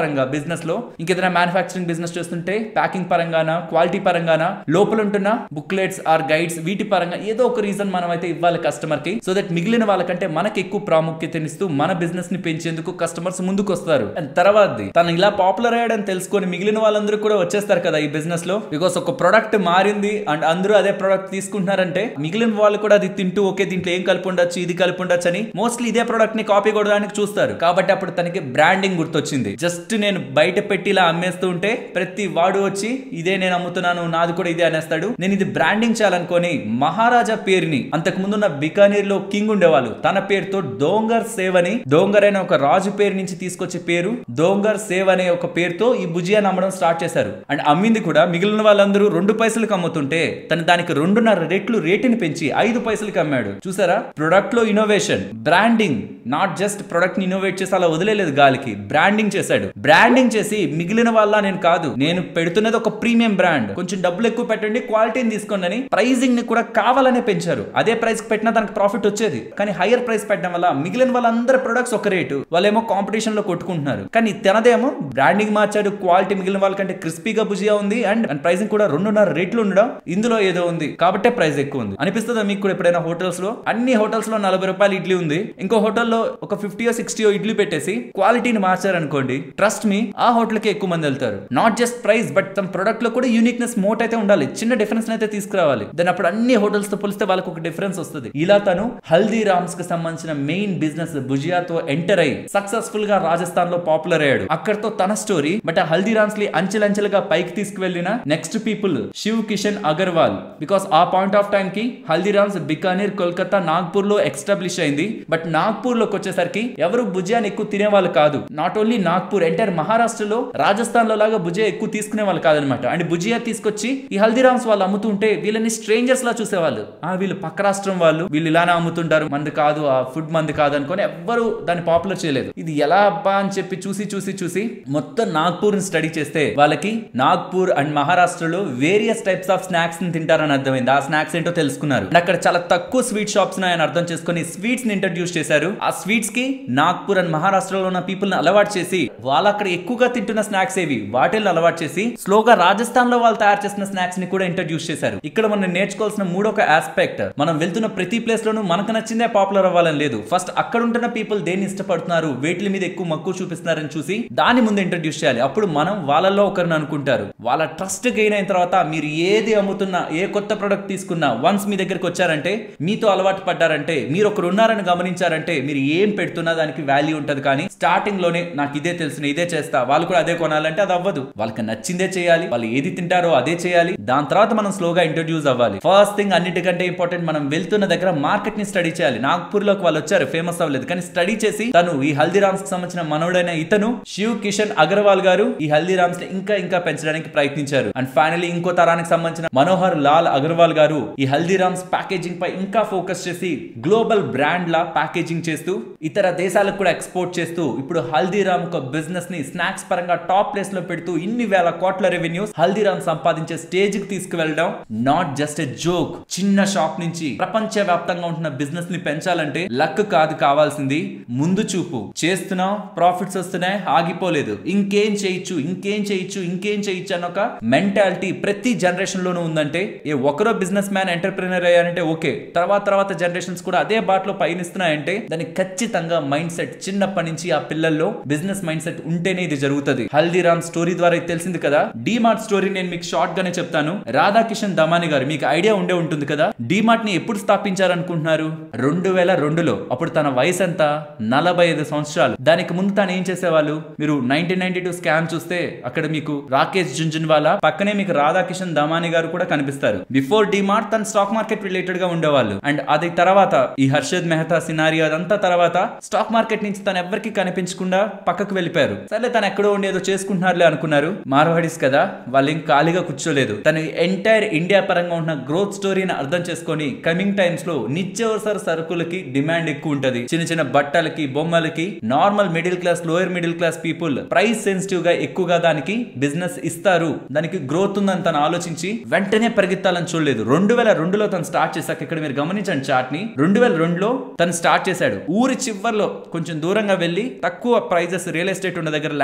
బిజినెస్ లో ఇంకేదైనా మ్యానుఫాక్చరింగ్ బిజినెస్ చేస్తుంటే ప్యాకింగ్ పరంగానా క్వాలిటీ పరంగానా లోపల ఉంటున్న బుక్లెట్స్ ఆర్ గైడ్స్ వీటి పరంగా ఏదో ఒక రీజన్ మనం అయితే ఇవ్వాలి కస్టమర్ కి సో దట్ మిగిలిన వాళ్ళకంటే మనకి ఎక్కువ ప్రాముఖ్యతనిస్తూ మన బిజినెస్ ని పెంచేందుకు కస్టమర్స్ ముందుకు వస్తారు అండ్ తర్వాతది తను ఇలా పాపులర్ అయ్యాడని తెలుసుకొని మిగిలిన వాళ్ళందరూ కూడా వచ్చేస్తారు కదా ఈ బిజినెస్ లో బికాస్ ఒక ప్రొడక్ట్ మారింది అండ్ అందరూ అదే ప్రొడక్ట్ తీసుకుంటున్నారంటే మిగిలిన వాళ్ళు కూడా అది తింటూ ఓకే దీంట్లో ఏం కలిపి ఉండొచ్చు ఇది కలిపి ఉండొచ్చు అని మోస్ట్లీ ఇదే ప్రొడక్ట్ ని కాపీ కొడడానికి చూస్తారు కాబట్టి అప్పుడు తనకి బ్రాండింగ్ గుర్తొచ్చింది జస్ట్ నేను బయట పెట్టి ఇలా అమ్మేస్తూ ఉంటే ప్రతి వాడు వచ్చి ఇదే నేను అమ్ముతున్నాను నాది కూడా ఇదే అనేస్తాడు నేను ఇది బ్రాండింగ్ చేయాలనుకొని మహారాజా పేరుని అంతకు ముందు ఉన్న బికానీర్ లో కింగ్ ఉండేవాళ్ళు తన పేరుతో డోంగర్ సేవ్ అని డోంగర్ అనే ఒక రాజు పేరు నుంచి తీసుకొచ్చే పేరు డోంగర్ సేవ్ అనే ఒక పేరుతో ఈ భుజియాని అమ్మడం స్టార్ట్ చేశారు అండ్ అమ్మింది కూడా మిగిలిన వాళ్ళందరూ రెండు పైసలకు అమ్ముతుంటే తను దానికి రెండున్నర రెట్లు రేటుని పెంచి ఐదు పైసలకి అమ్మాడు చూసారా ప్రొడక్ట్ లో innovation branding not just product ని ఇన్నోవేట్ చేసి అలా వదిలేదు గాలికి బ్రాండింగ్ చేశాడు బ్రాండింగ్ చేసి మిగిలిన వాళ్ళ నేను కాదు నేను పెడుతున్నది ఒక ప్రీమియం బ్రాండ్ కొంచెం డబ్బులు ఎక్కువ పెట్టండి క్వాలిటీని తీసుకోండి అని ప్రైజింగ్ ని కూడా కావాలనే పెంచారు అదే ప్రైస్ కి పెట్టినా దానికి ప్రాఫిట్ వచ్చేది కానీ హైయర్ ప్రైస్ పెట్టడం వల్ల మిగిలిన వాళ్ళందరి ప్రొడక్ట్స్ ఒక రేటు వాళ్ళేమో కాంపిటీషన్ లో కొట్టుకుంటున్నారు కానీ తనదేమో బ్రాండింగ్ మార్చాడు క్వాలిటీ మిగిలిన వాళ్ళకంటే క్రిస్పీగా భుజియా ఉంది అండ్ అండ్ ప్రైసింగ్ కూడా రెండున్నర రేట్లు ఉండడం ఇందులో ఏదో ఉంది కాబట్టే ప్రైస్ ఎక్కువ ఉంది అనిపిస్తుందా మీకు కూడా ఎప్పుడైనా హోటల్స్ లో అన్ని హోటల్స్ లో నలభై రూపాయలు ఇడ్లీ ఉంది ఇంకో హోటల్లో ఒక ఫిఫ్టీయో సిక్స్టీయో ఇడ్లీ పెట్టేసి క్వాలిటీని మార్చారనుకోండి ట్రస్ట్ మీ ఆ హోటల్ కి ఎక్కువ మంది వెళ్తారు నాట్ జస్ట్ ప్రైస్ బట్ తమ ప్రొడక్ట్ లో కూడా యూనిక్నెస్ మోట్ అయితే ఉండాలి చిన్న డిఫరెన్స్ అయితే తీసుకురావాలి దాని అప్పుడు అన్ని హోటల్స్ తో పోలిస్తే వాళ్ళకి ఒక డిఫరెన్స్ వస్తుంది ఇలా తను హల్దీరామ్స్ కి సంబంధించిన మెయిన్ బిజినెస్ భుజియాతో ఎంటర్ అయ్యి సక్సెస్ఫుల్ గా రాజస్థాన్ లో పాపులర్ అయ్యాడు అక్కడతో తన స్టోరీ బట్ ఆ హల్దీరామ్స్ ని అంచెలంచెలుగా పైకి తీసుకువెళ్ళిన next people Shiv Kishan Agarwal because ఆ పాయింట్ ఆఫ్ టైం కి హల్దీరామ్స్ బికానీర్ కోల్కతా నాగ్పూర్ లో ఎస్టాబ్లిష్ అయింది బట్ నాగ్పూర్ లోకి వచ్చేసరికి ఎవరు భుజియాని ఎక్కువ తినేవాళ్ళు కాదు నాట్ ఓన్లీ నాగ్పూర్ ఎంటైర్ మహారాష్ట్రలో రాజస్థాన్ లో లాగా భుజియా ఎక్కువ తీసుకునే వాళ్ళు కాదనమాట అండ్ భుజియా తీసుకొచ్చి ఈ హల్దీరామ్స్ వాళ్ళు అమ్ముతుంటే వీళ్ళని స్ట్రేంజర్స్ లా చూసేవాళ్ళు ఆ వీళ్ళు పక్క రాష్ట్రం వాళ్ళు వీళ్ళు ఇలానే అమ్ముతుంటారు మంది కాదు ఆ ఫుడ్ మంది కాదు అనుకొని ఎవ్వరు దాన్ని పాపులర్ చేయలేదు ఇది ఎలా అబ్బా అని చెప్పి చూసి చూసి చూసి మొత్తం నాగ్పూర్ ని స్టడీ చేస్తే వాళ్ళకి నాగ్పూర్ అండ్ మహారాష్ట్రలో వేరియస్ టైప్స్ ఆఫ్ స్నాక్స్ ని తింటారని అర్థమైంది ఆ స్నాక్స్ ఏంటో తెలుసుకున్నారు And అక్కడ చాలా తక్కువ స్వీట్ షాప్స్ ఉన్నాయని అర్థం చేసుకుని స్వీట్స్ ని ఇంట్రడ్యూస్ చేశారు ఆ స్వీట్స్ కి నాగ్పూర్ అండ్ మహారాష్ట్రలో ఉన్న పీపుల్ ని అలవాటు చేసి వాళ్ళు అక్కడ ఎక్కువగా తింటున్న స్నాక్స్ ఏవి వాటిని అలవాటు చేసి స్లోగా రాజస్థాన్ లో వాళ్ళు తయారు చేసిన స్నాక్స్ ని కూడా ఇంట్రడ్యూస్ చేశారు ఇక్కడ మనం నేర్చుకోవాల్సిన మూడొక ఆస్పెక్ట్ మనం వెళ్తున్న ప్రతి ప్లేస్ లోనూ మనకు నచ్చిందే పాపులర్ అవ్వాలని లేదు ఫస్ట్ అక్కడ ఉంటున్న పీపుల్ దేన్ని ఇష్టపడుతున్నారు వేటి మీద ఎక్కువ మక్కువ చూపిస్తున్నారని చూసి దాని ముందు ఇంట్రడ్యూస్ చేయాలి అప్పుడు మనం వాళ్ళలో ఒకరిని అనుకుంటారు వాళ్ళ ట్రస్ట్ గెయిన్ అయిన తర్వాత మీరు ఏది అమ్ముతున్నా ఏ కొత్త ప్రొడక్ట్ తీసుకున్నా వన్స్ మీ దగ్గరికి వచ్చారంటే మీతో అలవాటు పడ్డారంటే మీరు ఒకరు ఉన్నారని గమనించారంటే మీరు ఏం పెడుతున్నా దానికి వాల్యూ ఉంటది కానీ స్టార్టింగ్ లోనే నాకు ఇదే తెలిసిన ఇదే చేస్తా వాళ్ళు కూడా అదే కొనాలంటే అది అవ్వదు వాళ్ళకి నచ్చిందే చేయాలి వాళ్ళు ఏది తింటారో అదే చేయాలి దాని తర్వాత మనం స్లోగా ఇంట్రడ్యూస్ అవ్వాలి ఫస్ట్ థింగ్ అన్నిటికంటే ఇంపార్టెంట్ మనం వెళ్తున్న దగ్గర మార్కెట్ ని స్టడీ చేయాలి నాగ్పూర్ లోకి వాళ్ళు వచ్చారు ఫేమస్ అవ్వలేదు కానీ స్టడీ చేసి తను ఈ హల్దీరామ్స్ కి సంబంధించిన మనోడైన ఇతను శివ్ కిషన్ అగర్వాల్ గారు ఈ హల్దీరామ్స్ ని ఇంకా ఇంకా పెంచడానికి ప్రయత్నించారు అండ్ ఫైనలీ ఇంకో తరానికి సంబంధించిన మనోహర్ లాల్ అగర్వాల్ గారు ఈ హల్దీరామ్స్ ప్యాకేజింగ్ పై ఇంకా ఫోకస్ చేసి గ్లోబల్ బ్రాండ్ లా ప్యాకేజింగ్ చేస్తూ ఇతర దేశాలకు కూడా ఎక్స్పోర్ట్ చేస్తూ ఇప్పుడు హల్దీరామ్ ఒక బిజినెస్ ని స్నాక్స్ పరంగా టాప్ ప్లేస్ లో పెడుతూ ఇన్ని వేల కోట్ల రెవెన్యూస్ హల్దీరామ్ సంపాదించే స్టేజ్ కి తీసుకువెళ్ళడం నాట్ జస్ట్ ఎ జోక్ చిన్న షాప్ నుంచి ప్రపంచ వ్యాప్తంగా ఉంటున్న బిజినెస్ ని పెంచాలంటే లక్ కాదు కావాల్సింది ముందు చూపు చేస్తున్నాం ప్రాఫిట్స్ వస్తున్నాయి ఆగిపోలేదు ఇంకేం చేయొచ్చు ఇంకేం చేయొచ్చు ఇంకేం చేయొచ్చు అన్న ఒక మెంటాలిటీ ప్రతి జనరేషన్ లోనూ ఉందంటే ఏ ఒకరో బిజినెస్ మ్యాన్ ఎంటర్ప్రినర్ అయ్యారంటే ఓకే తర్వాత తర్వాత జనరేషన్స్ కూడా అదే బాటలో పయనిస్తున్నాయంటే దానికి ఖచ్చితంగా మైండ్ సెట్ చిన్నప్పటి నుంచి ఆ పిల్లల్లో బిజినెస్ మైండ్ సెట్ ఉంటేనే ఇది జరుగుతుంది హల్దీరామ్ స్టోరీ ద్వారా ఇది తెలిసింది కదా డిమార్ట్ స్టోరీ నేను మీకు షార్ట్ గానే చెప్తాను రాధాకిషన్ దమాని గారు మీకు ఐడియా ఉండే ఉంటుంది కదా డిమార్ట్ ని ఎప్పుడు స్థాపించారనుకుంటున్నారు రెండు వేల రెండులో అప్పుడు తన వయసు ఎంత నలభై ఐదు సంవత్సరాలు దానికి ముందు తను ఏం చేసేవాళ్ళు మీరు నైన్టీన్ నైన్టీ టూ స్కామ్ చూస్తే అక్కడ మీకు రాకేష్ జుంజున్వాలా పక్కనే మీకు రాధాకిషన్ దమాని గారు కూడా కనిపిస్తారు బిఫోర్ డిమార్ట్ తన స్టాక్ మార్కెట్ రిలేటెడ్ గా ఉండేవాళ్ళు అండ్ అది తర్వాత ఈ హర్షద్ మెహతా సినారియో అదంతా తర్వాత స్టాక్ మార్కెట్ నుంచి తను ఎవరికి కనిపించకుండా పక్కకు వెళ్ళిపోయారు సరే తను ఎక్కడో ఉండి ఏదో చేసుకుంటున్నారులే అనుకున్నారు మార్వాడీస్ కదా వాళ్ళు ఏం ఖాళీగా కూర్చోలేదు తను ఎంటైర్ ఇండియా పరంగా ఉన్న గ్రోత్ స్టోరీని అర్థం చేసుకొని కమింగ్ టైమ్స్ లో నిత్యావసర సరుకులకి డిమాండ్ ఎక్కువ ఉంటది చిన్న చిన్న బట్టలకి బొమ్మలకి normal middle class lower middle class people price sensitive గా ఎక్కువగా దానికి బిజినెస్ ఇస్తారు దానికి గ్రోత్ ఉందని తను ఆలోచించి వెంటనే పరిగెత్తాలని చూడలేదు రెండు వేల రెండులో తను స్టార్ట్ చేశాక ఇక్కడ మీరు గమనించండి చార్ట్ ని రెండు వేల రెండులో తను స్టార్ట్ చేశాడు ఊరి చివర్లో కొంచెం దూరంగా వెళ్ళి తక్కువ ప్రైజెస్ రియల్ ఎస్టేట్ ఉన్న దగ్గర ల్యాండ్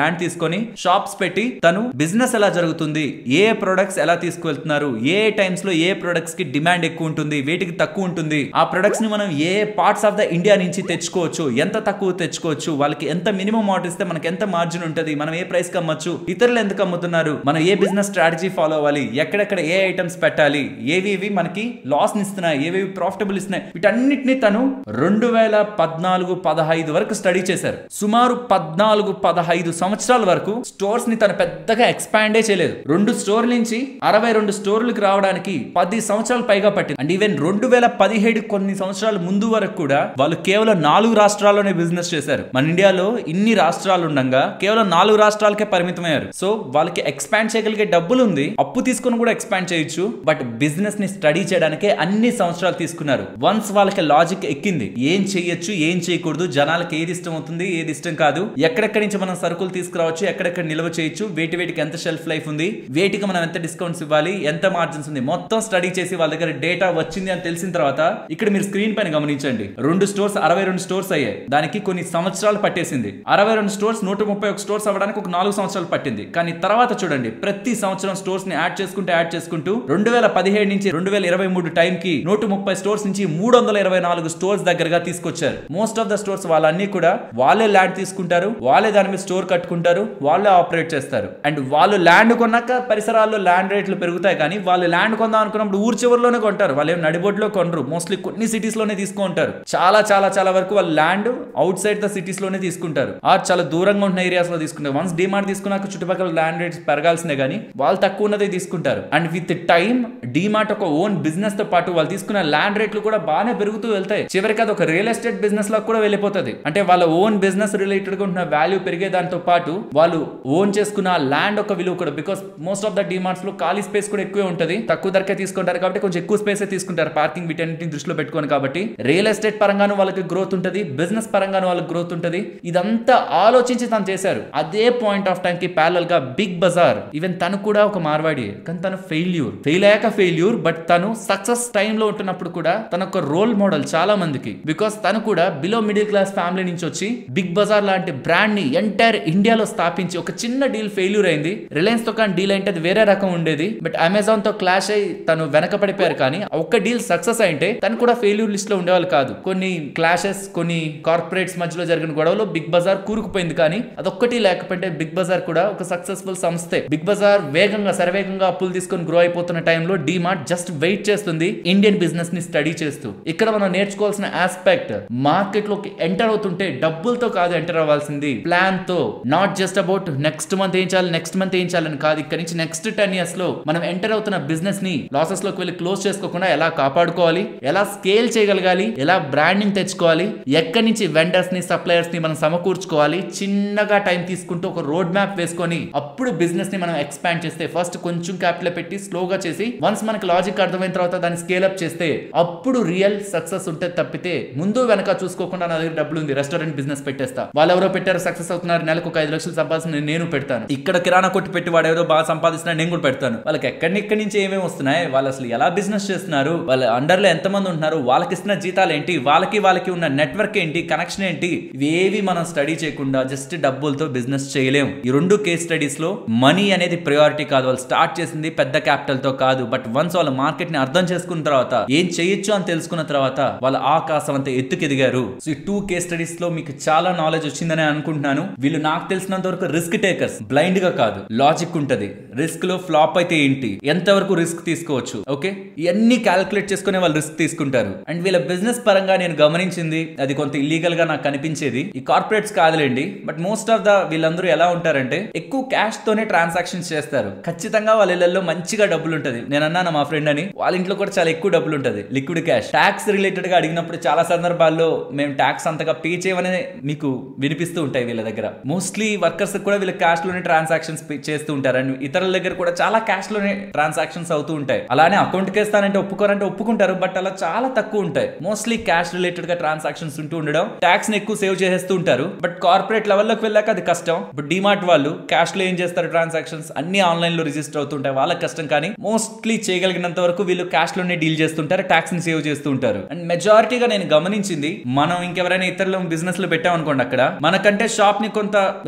ల్యాండ్ తీసుకొని షాప్స్ పెట్టి తను బిజినెస్ ఎలా జరుగుతుంది ఏ ప్రొడక్ట్స్ ఎలా తీసుకువెళ్తున్నారు ఏ టైమ్స్ లో ఏ ప్రొడక్ట్స్ కి డిమాండ్ ఎక్కువ ఉంటుంది వేటికి తక్కువ ఉంటుంది ఆ ప్రొడక్ట్స్ ని మనం ఏ పార్ట్స్ ఆఫ్ ద ఇండియా నుంచి తెచ్చుకోవచ్చు ఎంత తక్కువ తెచ్చుకోవచ్చు వాళ్ళకి ఎంత మినిమం ఆర్డర్ ఇస్తే మనకి ఎంత మార్జిన్ ఉంటుంది మనం ఏ ప్రైస్ కి అమ్మచ్చు ఇతరులు ఎందుకు అమ్ముతున్నారు మనం ఏ బిజినెస్ స్ట్రాటజీ ఫాలో అవ్వాలి ఎక్కడెక్కడ ఏ ఐటమ్స్ పెట్టాలి ఏవి ఏవి మనకి లాస్ ఇస్తున్నాయి ఏవేవి ప్రాఫిటబుల్ ఇస్తున్నాయి వీటన్నిటిని తను రెండు వేల పద్నాలుగు పదహైదు వరకు స్టడీ చేశారు సుమారు పద్నాలుగు పదహైదు సంవత్సరాల వరకు స్టోర్స్ ని తను పెద్దగా ఎక్స్పాండే చేయలేదు రెండు స్టోర్ల నుంచి అరవై రెండు స్టోర్లకు రావడానికి పది సంవత్సరాలు పైగా పట్టింది అండ్ ఈవెన్ రెండు వేల పదిహేడు కొన్ని సంవత్సరాల ముందు వరకు కూడా వాళ్ళు కేవలం నాలుగు రాష్ట్రాల్లోనే బిజినెస్ చేశారు మన ఇండియాలో ఇన్ని రాష్ట్రాలు ఉండగా కేవలం నాలుగు రాష్ట్రాలకే పరిమితమయ్యారు సో వాళ్ళకి ఎక్స్పాండ్ చేయగలిగే డబ్బులు ఉంది అప్పు తీసుకుని కూడా ఎక్స్పాండ్ చేయొచ్చు బట్ బిజినెస్ ని స్టడీ చేయడానికే అన్ని సంవత్సరాలు తీసుకున్నారు వన్స్ వాళ్ళకి లాజిక్ ఎక్కింది ఏం చేయొచ్చు ఏం చేయకూడదు జనాలకి ఏది ఇష్టం అవుతుంది ఏది ఇష్టం కాదు ఎక్కడెక్కడి నుంచి మనం సరుకులు తీసుకురావచ్చు ఎక్కడెక్కడ నిల్వ చేయొచ్చు వేటి వేటికి ఎంత షెల్ఫ్ లైఫ్ ఉంది వేటికి మనం ఎంత డిస్కౌంట్స్ ఇవ్వాలి ఎంత మార్జిన్స్ ఉంది మొత్తం స్టడీ చేసి వాళ్ళ దగ్గర డేటా వచ్చింది అని తెలిసిన తర్వాత ఇక్కడ మీరు స్క్రీన్ పైన గమనించండి రెండు స్టోర్స్ అరవై రెండు స్టోర్స్ అయ్యాయి దానికి కొన్ని సంవత్సరాలు పట్టేసింది అరవై రెండు స్టోర్స్ నూట ముప్పై ఒక స్టోర్స్ అవ్వడానికి ఒక నాలుగు సంవత్సరాలు పట్టింది కానీ తర్వాత చూడండి ప్రతి సంవత్సరం స్టోర్స్ ని యాడ్ చేసుకుంటూ యాడ్ చేసుకుంటూ రెండు వేల పదిహేడు నుంచి రెండు వేల ఇరవై మూడు టైం కి నూట ముప్పై స్టోర్స్ నుంచి మూడు వందల ఇరవై నాలుగు స్టోర్స్ దగ్గరగా తీసుకొచ్చారు మోస్ట్ ఆఫ్ ద స్టోర్స్ వాళ్ళన్నీ కూడా వాళ్ళే ల్యాండ్ తీసుకుంటారు వాళ్ళే దాని మీద స్టోర్ కట్టుకుంటారు వాళ్ళే ఆపరేట్ చేస్తారు అండ్ వాళ్ళు ల్యాండ్ కొన్నాక పరిసరాల్లో ల్యాండ్ రేట్లు పెరుగుతాయి కానీ వాళ్ళు ల్యాండ్ కొందాం అనుకున్నప్పుడు ఊరు చివరిలోనే కొంటారు వాళ్ళు ఏం నడిబొడ్లో కొనరు మోస్ట్లీ కొన్ని సిటీస్ లోనే తీసుకుంటారు చాలా చాలా చాలా వరకు వాళ్ళు land outside the cities లోనే తీసుకుంటారు ఆ చాలా దూరంగా ఉన్న ఏరియాస్ లో తీసుకుంటారు వన్స్ డిమార్ట్ తీసుకున్నాక చుట్టుపక్కల ల్యాండ్ రేట్స్ పెరగాల్సిందే కానీ వాళ్ళు తక్కువ ఉన్నదే తీసుకుంటారు అండ్ విత్ టైం డిమార్ట్ ఒక ఓన్ బిజినెస్ తో పాటు వాళ్ళు తీసుకున్న ల్యాండ్ రేట్లు కూడా బాగానే పెరుగుతూ వెళ్తాయి చివరికి అది ఒక రియల్ ఎస్టేట్ బిజినెస్ లో కూడా వెళ్ళిపోతుంది అంటే వాళ్ళ ఓన్ బిజినెస్ రిలేటెడ్ గా ఉన్న వాల్యూ పెరిగే దాంతో పాటు వాళ్ళు ఓన్ చేసుకున్న ల్యాండ్ ఒక విలువ కూడా because most of the DMarts లో ఖాళీ స్పేస్ కూడా ఎక్కువే ఉంటుంది తక్కువ ధరకే తీసుకుంటారు కాబట్టి కొంచెం ఎక్కువ స్పేస్ తీసుకుంటారు పార్కింగ్ వీటన్నిటిని దృష్టిలో పెట్టుకొని కాబట్టి రియల్ ఎస్టేట్ పరంగాను వాళ్ళకి గ్రోత్ ఉంటుంది బిజినెస్ పరంగాను వాళ్ళకి గ్రోత్ ఉంటుంది ఇదంతా ఆలోచించి తను చేశారు అదే పాయింట్ ఆఫ్ టైం కి ప్యారల్ గా బిగ్ బజార్ ఈవెన్ తను కూడా ఒక మార్వాడి కానీ తను ఫెయిల్యూర్ ఫెయిల్ అయ్యాక ఫెయిల్యూర్ బట్ తను సక్సెస్ టైంలో ఉంటున్నప్పుడు కూడా తన ఒక రోల్ మోడల్ చాలా మందికి బికాస్ తను కూడా బిలో మిడిల్ క్లాస్ ఫ్యామిలీ నుంచి వచ్చి బిగ్ బజార్ లాంటి బ్రాండ్ ని ఎంటైర్ ఇండియాలో స్థాపించి ఒక చిన్న డీల్ ఫెయిల్యూర్ అయింది రిలయన్స్ తో కానీ డీల్ అంటే అది వేరే రకం ఉండేది బట్ అమెజాన్ తో క్లాష్ అయి తను వెనకపడిపోయారు కానీ ఒక్క డీల్ సక్సెస్ అయింటే తను కూడా ఫెయిల్యూర్ లిస్ట్ లో ఉండేవాళ్ళు కాదు కొన్ని క్లాషెస్ కొన్ని కార్పొరేట్స్ మధ్యలో జరిగిన గొడవలో బిగ్ బజార్ కూరుకుపోయింది కానీ అదొక్కటి లేకపోతే బిగ్ బజార్ కూడా ఒక సక్సెస్ఫుల్ సంస్థే బిగ్ బజార్ వేగంగా సర్వేగంగా అప్పులు తీసుకొని గ్రో అయిపోతున్న టైంలో డిమార్ట్ జస్ట్ వెయిట్ చేస్తుంది ఇండియన్ బిజినెస్ ని స్టడీ చేస్తూ ఇక్కడ మనం నేర్చుకోవాల్సిన ఆస్పెక్ట్ మార్కెట్ లోకి ఎంటర్ అవుతుంటే డబ్బులతో కాదు ఎంటర్ అవ్వాల్సింది ప్లాన్ తో not just about next month ఏం చేయాలి నెక్స్ట్ మంత్ ఏం చేయాలని కాదు ఇక్కడ నుంచి నెక్స్ట్ టెన్ ఇయర్స్ లో మనం ఎంటర్ అవుతున్న బిజినెస్ ని లాసెస్ లోకి వెళ్ళి క్లోజ్ చేసుకోకుండా ఎలా కాపాడుకోవాలి ఎలా స్కేల్ చేయగలగాలి ఎలా బ్రాండింగ్ తెచ్చుకోవాలి ఎక్కడి నుంచి వెండర్స్ ని సప్లయర్స్ ని మనం సమకూర్చుకోవాలి చిన్నగా టైం తీసుకుంటూ ఒక రోడ్ మ్యాప్ వేసుకొని అప్పుడు బిజినెస్ ని మనం ఎక్స్పాండ్ చేస్తే ఫస్ట్ కొంచెం క్యాపిటల్ పెట్టి స్లోగా చేసి వన్స్ మనకి లాజిక్ అర్థమైన తర్వాత దాన్ని స్కేల్ అప్ చేస్తే అప్పుడు రియల్ సక్సెస్ ఉంటే తప్పితే ముందు వెనక చూసుకోకుండా నా దగ్గర డబ్బులు ఉంది రెస్టారెంట్ బిజినెస్ పెట్టేస్తా వాళ్ళు ఎవరో పెట్టారు సక్సెస్ అవుతున్నారు నెలకు ఒక ఐదు లక్షలు సంపాదిస్తున్న నేను పెడతాను ఇక్కడ కిరాణా కొట్టు పెట్టి వాడు ఎవరో బాగా సంపాదిస్తున్నా నేను కూడా పెడతాను వాళ్ళకి ఎక్కడి ఇక్కడి నుంచి ఏమేమి వస్తున్నాయి వాళ్ళు అసలు ఎలా బిజినెస్ చేస్తున్నారు వాళ్ళ అండర్ లో ఎంతమంది ఉంటున్నారు వాళ్ళకి ఇస్తున్న జీతాలు ఏంటి వాళ్ళకి వాళ్ళకి ఉన్న నెట్వర్క్ ఏంటి కనెక్షన్ ఏంటి ఇవేవి మనం స్టడీ చేయకుండా జస్ట్ డబ్బులతో బిజినెస్ చేయలేం ఈ రెండు కేస్ స్టడీస్ లో మనీ అనేది ప్రయారిటీ కాదు వాళ్ళు స్టార్ట్ చేసింది పెద్ద క్యాపిటల్ తో కాదు బట్ వన్స్ వాళ్ళ మార్కెట్ ని అర్థం చేసుకున్న తర్వాత ఏం చేయొచ్చు అని తెలుసుకున్న తర్వాత వాళ్ళ ఆకాశం అంత ఎత్తుకెదిగారు సో ఈ టూ కేస్ స్టడీస్ లో మీకు చాలా నాలెడ్జ్ వచ్చిందని అనుకుంటున్నాను వీళ్ళు నాకు తెలిసినంత వరకు రిస్క్ టేకర్స్ బ్లైండ్ గా కాదు లాజిక్ ఉంటది రిస్క్ లో ఫ్లాప్ అయితే ఏంటి ఎంతవరకు రిస్క్ తీసుకోవచ్చు ఓకే ఇవన్నీ క్యాల్కులేట్ చేసుకునే వాళ్ళు రిస్క్ తీసుకుంటారు అండ్ వీళ్ళ బిజినెస్ పరంగా నేను గమనించింది అది కొంత ఇల్లీగల్ గా నాకు కనిపించేది ఈ కార్పొరేట్స్ కాదులేండి బట్ మోస్ట్ ఆఫ్ ద వీళ్ళందరూ ఎలా ఉంటారంటే ఎక్కువ క్యాష్ తోనే ట్రాన్సాక్షన్స్ చేస్తారు ఖచ్చితంగా వాళ్ళ ఇళ్లలో మంచిగా డబ్బులు ఉంటది నేను అన్నాను మా ఫ్రెండ్ అని వాళ్ళ ఇంట్లో కూడా చాలా ఎక్కువ డబ్బులు ఉంటది లిక్విడ్ క్యాష్ ట్యాక్స్ రిలేటెడ్ గా అడిగినప్పుడు చాలా సందర్భాల్లో మేము ట్యాక్స్ అంతగా పే చేయమని మీకు వినిపిస్తూ ఉంటాయి వీళ్ళ దగ్గర మోస్ట్లీ వర్కర్స్ కూడా వీళ్ళ క్యాష్ లోనే ట్రాన్సాక్షన్స్ చేస్తూ ఉంటారు అండ్ ఇతరుల దగ్గర కూడా చాలా క్యాష్ లోనే ట్రాన్సాక్షన్స్ అవుతూ ఉంటాయి అలానే అకౌంట్ కి వేస్తానంటే ఒప్పుకోరంటే ఒప్పుకుంటారు బట్ అలా చాలా తక్కువ ఉంటాయి మోస్ట్లీ క్యాష్ రిలేటెడ్ గా ట్రాన్సాక్షన్స్ ఉంటూ ఉండడం ట్యాక్స్ ని ఎక్కువ సేవ్ చేసేస్తూ ఉంటారు బట్ కార్పొరేట్ లెవెల్లోకి వెళ్ళాక అది కష్టం బట్ డిమార్ట్ వాళ్ళు క్యాష్ లో ఏం చేస్తారు ట్రాన్సాక్షన్స్ అన్ని ఆన్లైన్ లో రిజిస్టర్ అవుతుంటాయి వాళ్ళకి కష్టం కానీ మోస్ట్లీ చేయగలిగినంత వరకు వీళ్ళు క్యాష్ లోనే డీల్ చేస్తుంటారు ట్యాక్స్ ని సేవ్ చేస్తూ ఉంటారు అండ్ మెజారిటీగా నేను గమనించింది మనం ఇంకెవరైనా ఇతరుల బిజినెస్ లో పెట్టామనుకోండి అక్కడ మనకంటే షాప్ ని కొంత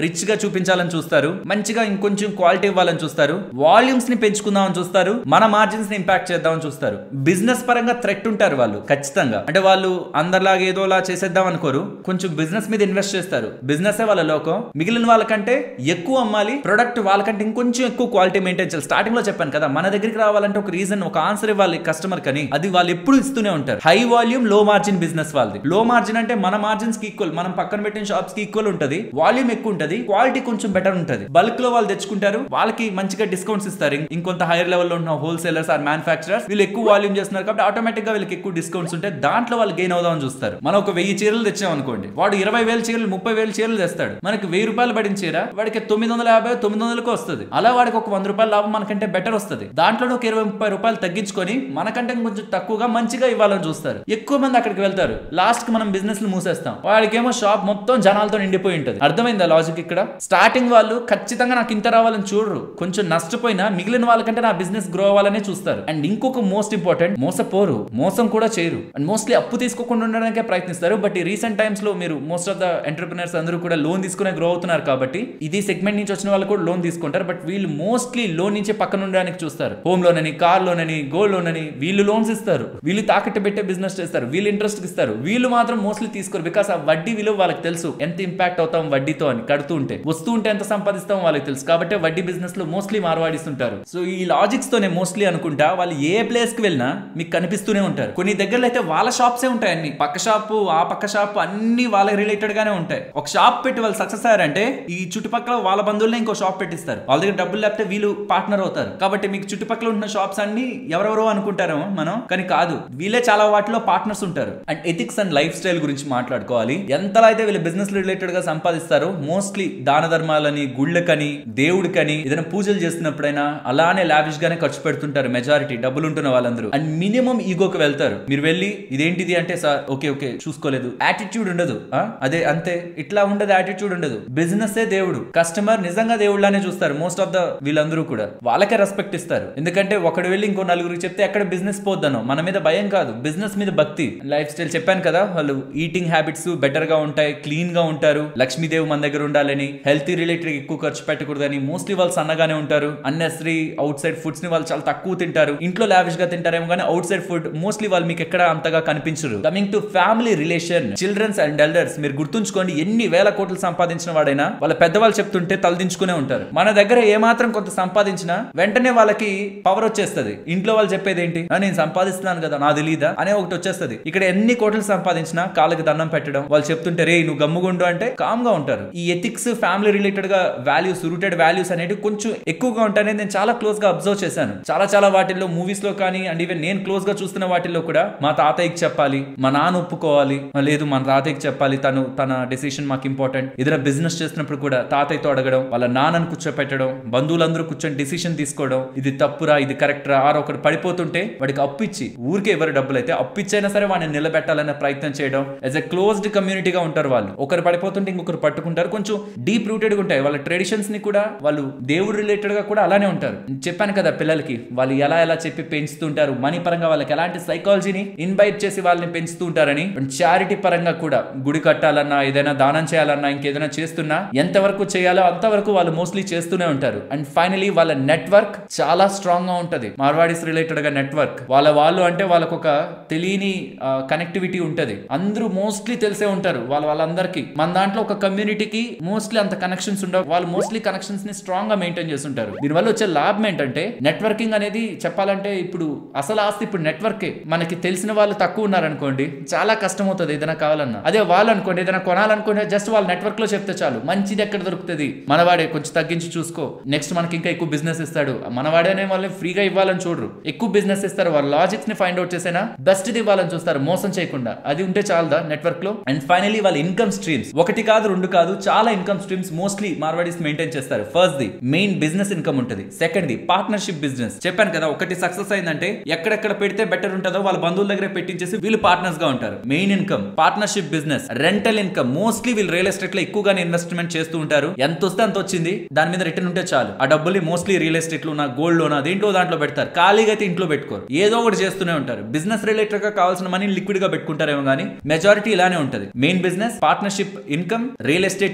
రిచ్ గా చూపించాలని చూస్తారు మంచిగా ఇంకొంచెం క్వాలిటీ ఇవ్వాలని చూస్తారు వాల్యూమ్స్ ని పెంచుకుందామని చూస్తారు మన మార్జిన్స్ ని ఇంపాక్ట్ చేద్దామని చూస్తారు బిజినెస్ పరంగా థ్రెట్ ఉంటారు వాళ్ళు ఖచ్చితంగా అంటే వాళ్ళు అందరిలాగా ఏదోలా చేసేద్దాం అనుకోరు కొంచెం బిజినెస్ మీద ఇన్వెస్ట్ చేస్తారు బిజినెస్ వాళ్ళ లోకం మిగిలిన వాళ్ళకంటే ఎక్కువ అమ్మాలి ప్రొడక్ట్ వాళ్ళకంటే ఇంకొంచెం ఎక్కువ క్వాలిటీ మెయింటైన్ చేయాలి స్టార్టింగ్ లో చెప్పాను కదా మన దగ్గరికి రావాలంటే ఒక రీజన్ ఒక ఆన్సర్ ఇవ్వాలి కస్టమర్ కని అది వాళ్ళు ఎప్పుడు ఇస్తూనే ఉంటారు హై వాల్యూమ్ లో మార్జిన్ బిజినెస్ వాళ్ళది లో మార్జిన్ అంటే మన మార్జిన్స్ కి ఈక్వల్ మనం పక్కన పెట్టిన షాప్స్ కి ఈక్వల్ ఉంటది వాల్యూమ్ ఎక్కువ ఉంటది క్వాలిటీ కొంచెం బెటర్ ఉంటది బల్క్ లో వాళ్ళు తెచ్చుకుంటారు వాళ్ళకి మంచిగా డిస్కౌంట్స్ ఇస్తారు ఇం- ఇంకొంత హైయర్ లెవెల్ లో ఉన్న హోల్సేలర్స్ ఆర్ మ్యానుఫాక్చరర్స్ వీళ్ళు ఎక్కువ వాల్యూమ్ చేస్తున్నారు కాబట్టి ఆటోమేటిక్ గా వీళ్ళకి ఎక్కువ డిస్కౌంట్స్ ఉంటాయి దాంట్లో వాళ్ళు గెయిన్ అవుదామని చూస్తారు మనం ఒక వెయ్యి చీరలు తెచ్చాం అనుకోండి వాడు ఇరవై వేల చీరలు ముప్పై వేల చీరలు తెస్తాడు మనకి వెయ్యి రూపాయలు పడిన చీర వాడికి తొమ్మిది వందల యాభై తొమ్మిది వందలకు వస్తుంది అలా వాడికి ఒక వంద రూపాయల లాభం మనకంటే బెటర్ వస్తుంది దాంట్లో ఒక ఇరవై ముప్పై రూపాయలు తగ్గించుకొని మనకంటే కొంచెం తక్కువగా మంచిగా ఇవ్వాలని చూస్తారు ఎక్కువ మంది అక్కడికి వెళ్తారు లాస్ట్ కి మనం బిజినెస్ మూసేస్తాం వాడికేమో షాప్ మొత్తం జనాలతో నిండిపోయి ఉంటది అర్థమైందా లాజిక్ ఇక్కడ స్టార్టింగ్ వాళ్ళు ఖచ్చితంగా నాకు ఇంత రావాలని చూడరు కొంచెం నష్టపోయినా మిగిలిన వాళ్ళకంటే నా బిజినెస్ గ్రో అవ్వాలనే చూస్తారు అండ్ ఇంకొక మోస్ట్ ఇంపార్టెంట్ మోసపోరు మోసం కూడా చేయరు అండ్ మోస్ట్లీ అప్పు తీసుకోకుండా ఉండడానికే ప్రయత్నిస్తారు బట్ ఈ రీసెంట్ టైమ్స్ లో మీరు మోస్ట్ ఆఫ్ ద ఎంటర్ప్రినర్స్ అందరూ కూడా లోన్ తీసుకునే గ్రో అవుతున్నారు కాబట్టి ఇది సెగ్మెంట్ నుంచి వచ్చిన వాళ్ళు కూడా లోన్ తీసుకుంటారు బట్ వీళ్ళు మోస్ట్లీ లోన్ నుంచి పక్కన ఉండడానికి చూస్తారు హోమ్ లోన్ అని కార్ లోన్ అని గోల్డ్ లోన్ అని వీళ్ళు లోన్స్ ఇస్తారు వీళ్ళు తాకట్టు పెట్టే బిజినెస్ చేస్తారు వీళ్ళు ఇంట్రెస్ట్ ఇస్తారు వీళ్ళు మాత్రం మోస్ట్లీ తీసుకోరు బికాస్ ఆ వడ్డీ విలువ వాళ్ళకి తెలుసు ఎంత ఇంపాక్ట్ అవుతాం వడ్డీతో అని కడుతూ ఉంటే వస్తూ ఉంటే ఎంత సంపాదిస్తాం వాళ్ళకి తెలుసు కాబట్టి వడ్డీ బిజినెస్ లో మోస్ట్లీ మారవాడిస్తుంటారు సో ఈ లాజిక్స్ తోనే మోస్ట్లీ అనుకుంటా వాళ్ళు ఏ ప్లేస్ కి వెళ్ళినా మీకు కనిపిస్తూనే ఉంటారు కొన్ని దగ్గరలో అయితే వాళ్ళ షాప్సే ఉంటాయి అన్ని పక్క షాపు ఆ పక్క షాప్ అన్ని వాళ్ళకి రిలేటెడ్ గానే ఉంటాయి ఒక షాప్ పెట్టి వాళ్ళు సక్సెస్ అయ్యారంటే ఈ చుట్టుపక్కల వాళ్ళ బంధువులనే ఇంకో షాప్ పెట్టిస్తారు వాళ్ళ దగ్గర డబ్బులు లేకపోతే వీళ్ళు పార్ట్నర్ అవుతారు కాబట్టి మీకు చుట్టుపక్కల ఉన్న షాప్స్ అన్ని ఎవరెవరో అనుకుంటారేమో మనం కానీ కాదు వీళ్ళే చాలా వాటిలో పార్ట్నర్స్ ఉంటారు and ethics and lifestyle గురించి మాట్లాడుకోవాలి ఎంతలా అయితే వీళ్ళు బిజినెస్ రిలేటెడ్ గా సంపాదిస్తారో మోస్ట్లీ దాన ధర్మాలని గుళ్ళకని దేవుడికని ఏదైనా పూజలు చేస్తున్నప్పుడైనా అలానే లావిష్ గానే ఖర్చు పెడుతుంటారు మెజారిటీ డబ్బులు ఉంటున్న వాళ్ళందరూ అండ్ మినిమం ఈగోకి వెళ్తారు మీరు వెళ్ళి ఇదేంటిది అంటే సార్ ఓకే ఓకే చూసుకోలేదు యాటిట్యూడ్ ఉండదు ఆ? అదే అంతే ఇట్లా ఉండదు యాటిట్యూడ్ ఉండదు బిజినెస్ ఏ దేవుడు కస్టమర్ నిజంగా దేవుళ్ళనే చూస్తారు మోస్ట్ ఆఫ్ ద వీళ్ళందరూ కూడా వాళ్ళకే రెస్పెక్ట్ ఇస్తారు ఎందుకంటే ఒకడు వెళ్ళి ఇంకో నలుగురికి చెప్తే ఎక్కడ బిజినెస్ పోద్దనో మన మీద భయం కాదు బిజినెస్ మీద భక్తి లైఫ్ స్టైల్ చెప్పాను కదా వాళ్ళు ఈటింగ్ హ్యాబిట్స్ బెటర్ గా ఉంటాయి క్లీన్ గా ఉంటారు లక్ష్మీదేవి మన దగ్గర ఉండాలని హెల్తీ రిలేటెడ్ ఎక్కువ ఖర్చు పెట్టకూడదని మోస్ట్లీ వాళ్ళు సన్నగానే ఉంటారు అన్నెసరీ అవుట్ సైడ్ ఫుడ్స్ ని వాళ్ళు చాలా తక్కువ తింటారు ఇంట్లో లావిష్ గా తింటారేమో కానీ అవుట్ సైడ్ ఫుడ్ మోస్ట్లీ వాళ్ళు మీకు ఎక్కడ అంతగా కనిపించరు coming to family relation childrens and elders మీరు గుర్తుంచుకోండి ఎన్ని వేల కోట్లు సంపాదించిన వాడైనా వాళ్ళ పెద్దవాళ్ళు చెప్తుంటే తలదించుకునే ఉంటారు మన దగ్గర ఏమాత్రం కొంత సంపాదించినా వెంటనే వాళ్ళకి పవర్ వచ్చేస్తది ఇంట్లో వాళ్ళు చెప్పేది ఏంటి "ఆ, నేను సంపాదిస్తున్నాను కదా నా తెలీదా అనే ఒకటి వచ్చేస్తది ఇక్కడ ఎన్ని కోట్లు సంపాదించినా కాళ్ళకి దండం పెట్టడం వాళ్ళు చెప్తుంటే రే నువ్వు గమ్ముగుండు అంటే కామ్ గా ఉంటారు ఈ ఎథిక్స్ ఫ్యామిలీ రిలేటెడ్ గా వాల్యూస్ రూటెడ్ వాల్యూస్ అనేవి కొంచెం ఎక్కువగా ఉంటాయని నేను చాలా క్లోజ్ గా అబ్జర్వ్ చేశాను చాలా చాలా వాటిల్లో మూవీస్ లో కానీ అండ్ ఈవెన్ నేను క్లోజ్ గా చూస్తున్న వాటిల్లో కూడా మా తాతయ్యకి చెప్పాలి మా నాన్న ఒప్పుకోవాలి లేదు మన తాతయ్యకి చెప్పాలి తను తన డెసిషన్ మాకు ఇంపార్టెంట్ ఏదైనా బిజినెస్ చేస్తున్నప్పుడు కూడా తాతయ్యతో అడగడం వాళ్ళ నాన్నను కూర్చోపెట్టడం బంధువులందరూ కూర్చొని డెసిషన్ తీసుకోవడం ఇది తప్పురా ఇది కరెక్ట్ రా ఆరు ఒకటి పడిపోతుంటే వాడికి అప్పు ఇచ్చి ఊరికే ఎవరు డబ్బులు అయితే అప్పు ఇచ్చైనా సరే వాడిని నిలబెట్టాలనే ప్రయత్నం చేయడం యాజ్ ఎ క్లోజ్డ్ కమ్యూనిటీగా ఉంటారు వాళ్ళు ఒకరు పడిపోతుంటే ఇంకొకరు పట్టుకుంటారు కొంచెం డీప్ రూటెడ్ గా ఉంటాయి వాళ్ళ ట్రెడిషన్స్ ని కూడా వాళ్ళు దేవుడు రిలేటెడ్ గా కూడా అలానే ఉంటారు చెప్పాను కదా పిల్లలకి వాళ్ళు ఎలా ఎలా చెప్పి పెంచుతుంటారు మనీ పరంగా వాళ్ళకి ఎలాంటి సైకాలజీని ఇన్వైట్ చేసి వాళ్ళని పెంచుతూ ఉంటారని చారిటీ పరంగా కూడా గుడి కట్టాలన్నా ఏదైనా దానం చేయాలన్నా ఇంకేదైనా చేస్తున్నా ఎంతవరకు చేయాలో అంతవరకు వాళ్ళు మోస్ట్లీ చేస్తూనే ఉంటారు అండ్ ఫైనలీ వాళ్ళ నెట్వర్క్ చాలా స్ట్రాంగ్ గా ఉంటది మార్వాడీస్ రిలేటెడ్ గా నెట్వర్క్ వాళ్ళ వాళ్ళు అంటే వాళ్ళకు ఒక తెలియని కనెక్టివిటీ ఉంటది అందరూ మోస్ట్లీ తెలిసే ఉంటారు వాళ్ళ వాళ్ళందరికీ మన దాంట్లో ఒక కమ్యూనిటీకి మోస్ట్లీ అంత కనెక్షన్స్ ఉండవు వాళ్ళు మోస్ట్లీ కనెక్షన్స్ ని స్ట్రాంగ్ గా మెయింటైన్ చేస్తుంటారు దీనివల్ల వచ్చే లాభం ఏంటంటే నెట్వర్కింగ్ అనేది చెప్పాలంటే ఇప్పుడు అసలు ఆస్తి ఇప్పుడు నెట్వర్కే మనకి తెలిసిన వాళ్ళు తక్కువ ఉన్నారనుకోండి చాలా కష్టం అవుతుంది ఏదైనా కావాలన్నా అదే వాళ్ళు అనుకోండి ఏదైనా కొనాలనుకుంటే జస్ట్ వాళ్ళ నెట్వర్క్ లో చెప్తే చాలు మంచిది ఎక్కడ దొరుకుతుంది మనవాడే కొంచెం తగ్గించి చూసుకో నెక్స్ట్ మనకి ఇంకా ఎక్కువ బిజినెస్ ఇస్తాడు మనవాడేనే వాళ్ళని ఫ్రీగా ఇవ్వాలని చూడరు ఎక్కువ బిజినెస్ ఇస్తారు వాళ్ళ లాజిక్స్ ని ఫైండ్ అవుట్ చేసేనా బెస్ట్ ఇది ఇవ్వాలని చూస్తారు మోసం చేయకుండా అది ఉంటే చాలదా నెట్వర్క్ లో అండ్ ఫైనలీ వాళ్ళ ఇన్కమ్ స్ట్రీమ్స్ ఒకటి కాదు రెండు కాదు చాలా income streams mostly Marwaris maintain చేస్తారు first the main business income ఉంటుంది సెకండ్ ది పార్ట్నర్షిప్ బిజినెస్ చెప్పాను కదా ఒకటి సక్సెస్ అయిందంటే ఎక్కడెక్కడ పెడితే బెటర్ ఉంటుందో వాళ్ళ బంధువుల దగ్గర పెట్టించేసి వీళ్ళు పార్ట్నర్స్ గా ఉంటారు main income partnership business rental income mostly వీళ్ళు రియల్ ఎస్టేట్ లో ఎక్కువగానే ఇన్వెస్ట్మెంట్ చేస్తూ ఉంటారు ఎంత వస్తే అంత వచ్చింది దాని మీద రిటర్న్ ఉంటే చాలు ఆ డబ్బుల్ని మోస్ట్లీ రియల్ ఎస్టేట్ లో గోల్డ్ లోనా దేంట్లో దాంట్లో పెడతారు ఖాళీగా అయితే ఇంట్లో పెట్టుకోరు ఏదో ఒకటి చేస్తూనే ఉంటారు బిజినెస్ రిలేటెడ్ గా కావాల్సిన మనీ లిక్విడ్ గా పెట్టుకుంటారేమో కానీ మెజారిటీ ఇలానే ఉంటది main business partnership income real estate income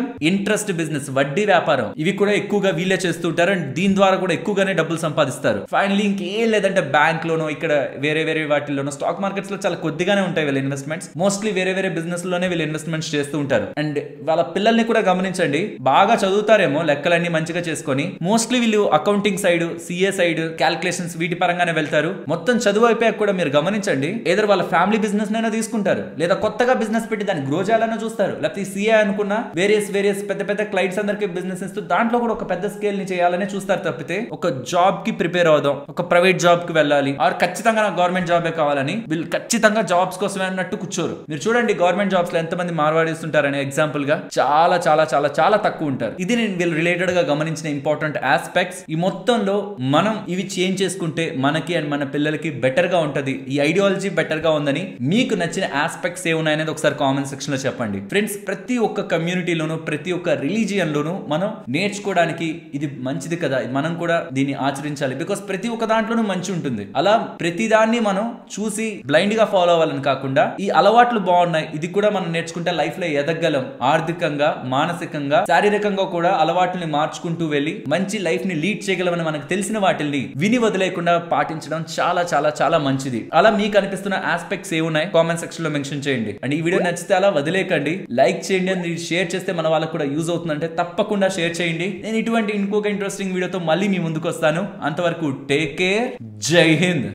interest business వడ్డీ వ్యాపారం ఇవి కూడా ఎక్కువగా వీళ్ళే చేస్తుంటారు అండ్ దీని ద్వారా కూడా ఎక్కువగానే డబ్బులు సంపాదిస్తారు ఫైనలీ ఇంకేం లేదంటే బ్యాంక్ లోనో ఇక్కడ వేరే వేరే వాటిల్లోనో స్టాక్ మార్కెట్స్ లో చాలా కొద్దిగానే ఉంటాయి వీళ్ళ ఇన్వెస్ట్మెంట్స్ మోస్ట్లీ వేరే వేరే బిజినెస్ లోనే వీళ్ళు ఇన్వెస్ట్మెంట్స్ చేస్తూ ఉంటారు అండ్ వాళ్ళ పిల్లల్ని కూడా గమనించండి బాగా చదువుతారేమో లెక్కలన్నీ మంచిగా చేసుకొని మోస్ట్లీ వీళ్ళు accounting side CA side calculations వీటి పరంగానే వెళ్తారు మొత్తం చదువు అయిపోయాక కూడా మీరు గమనించండి ఏదో వాళ్ళ ఫ్యామిలీ బిజినెస్ నైనా తీసుకుంటారు లేదా కొత్తగా బిజినెస్ పెట్టి దాన్ని గ్రో చేయాలన్నా చూస్తారు లేకపోతే సిఏ అనుకున్న వేరియస్ వేరియస్ పెద్ద పెద్ద క్లైంట్స్ అందరికి బిజినెస్ ఇస్తూ దాంట్లో కూడా ఒక పెద్ద స్కేల్ ని చేయాలని చూస్తారు తప్పితే ఒక జాబ్ కి ప్రిపేర్ అవుదాం ఒక ప్రైవేట్ జాబ్ కి వెళ్ళాలి ఆర్ ఖచ్చితంగా నాకు గవర్నమెంట్ జాబే కావాలని వీళ్ళు ఖచ్చితంగా జాబ్స్ కోసమే అన్నట్టు కూర్చోరు మీరు చూడండి గవర్నమెంట్ జాబ్స్ లో ఎంతమంది మార్వాడిస్తుంటారని ఎగ్జాంపుల్ గా చాలా చాలా చాలా చాలా తక్కువ ఉంటారు ఇది నేను వీళ్ళు రిలేటెడ్ గా గమనించిన ఇంపార్టెంట్ ఆస్పెక్ట్స్ ఈ మొత్తంలో మనం ఇవి చేంజ్ చేసుకుంటే మనకి అండ్ మన పిల్లలకి బెటర్ గా ఉంటది ఈ ఐడియాలజీ బెటర్ గా ఉందని మీకు నచ్చిన ఆస్పెక్ట్స్ ఏ ఉన్నాయనేది ఒకసారి కామెంట్ సెక్షన్ లో చెప్పండి ఫ్రెండ్స్ ప్రతి ఒక్క కమ్యూనిటీలోను ప్రతి ఒక్క రిలీజియన్ లోను మనం నేర్చుకోవడానికి ఇది మంచిది కదా మనం కూడా దీన్ని ఆచరించాలి బికాస్ ప్రతి ఒక్క దాంట్లోనూ మంచి ఉంటుంది అలా ప్రతి దాన్ని మనం చూసి బ్లైండ్ గా ఫాలో అవ్వాలని కాకుండా ఈ అలవాట్లు బాగున్నాయి ఇది కూడా మనం నేర్చుకుంటే లైఫ్ లో ఎదగలం ఆర్థికంగా మానసికంగా శారీరకంగా కూడా అలవాట్లని మార్చుకుంటూ వెళ్ళి మంచి లైఫ్ ని లీడ్ చేయగలమని మనకు తెలిసిన వాటిని విని వదిలేకుండా పాటించడం చాలా చాలా చాలా మంచిది అలా మీకు అనిపిస్తున్న ఆస్పెక్ట్స్ ఏ ఉన్నాయి కామెంట్ సెక్షన్ లో మెన్షన్ చేయండి అండ్ ఈ వీడియో నచ్చితే అలా వదిలేకండి లైక్ చేయండి అని షేర్ చేస్తే మన వాళ్ళకు కూడా యూజ్ అవుతుందంటే తప్పకుండా షేర్ చేయండి నేను ఇటువంటి ఇంకొక ఇంట్రెస్టింగ్ వీడియోతో మళ్ళీ మీ ముందుకు వస్తాను అంతవరకు టేక్ కేర్ జై హింద్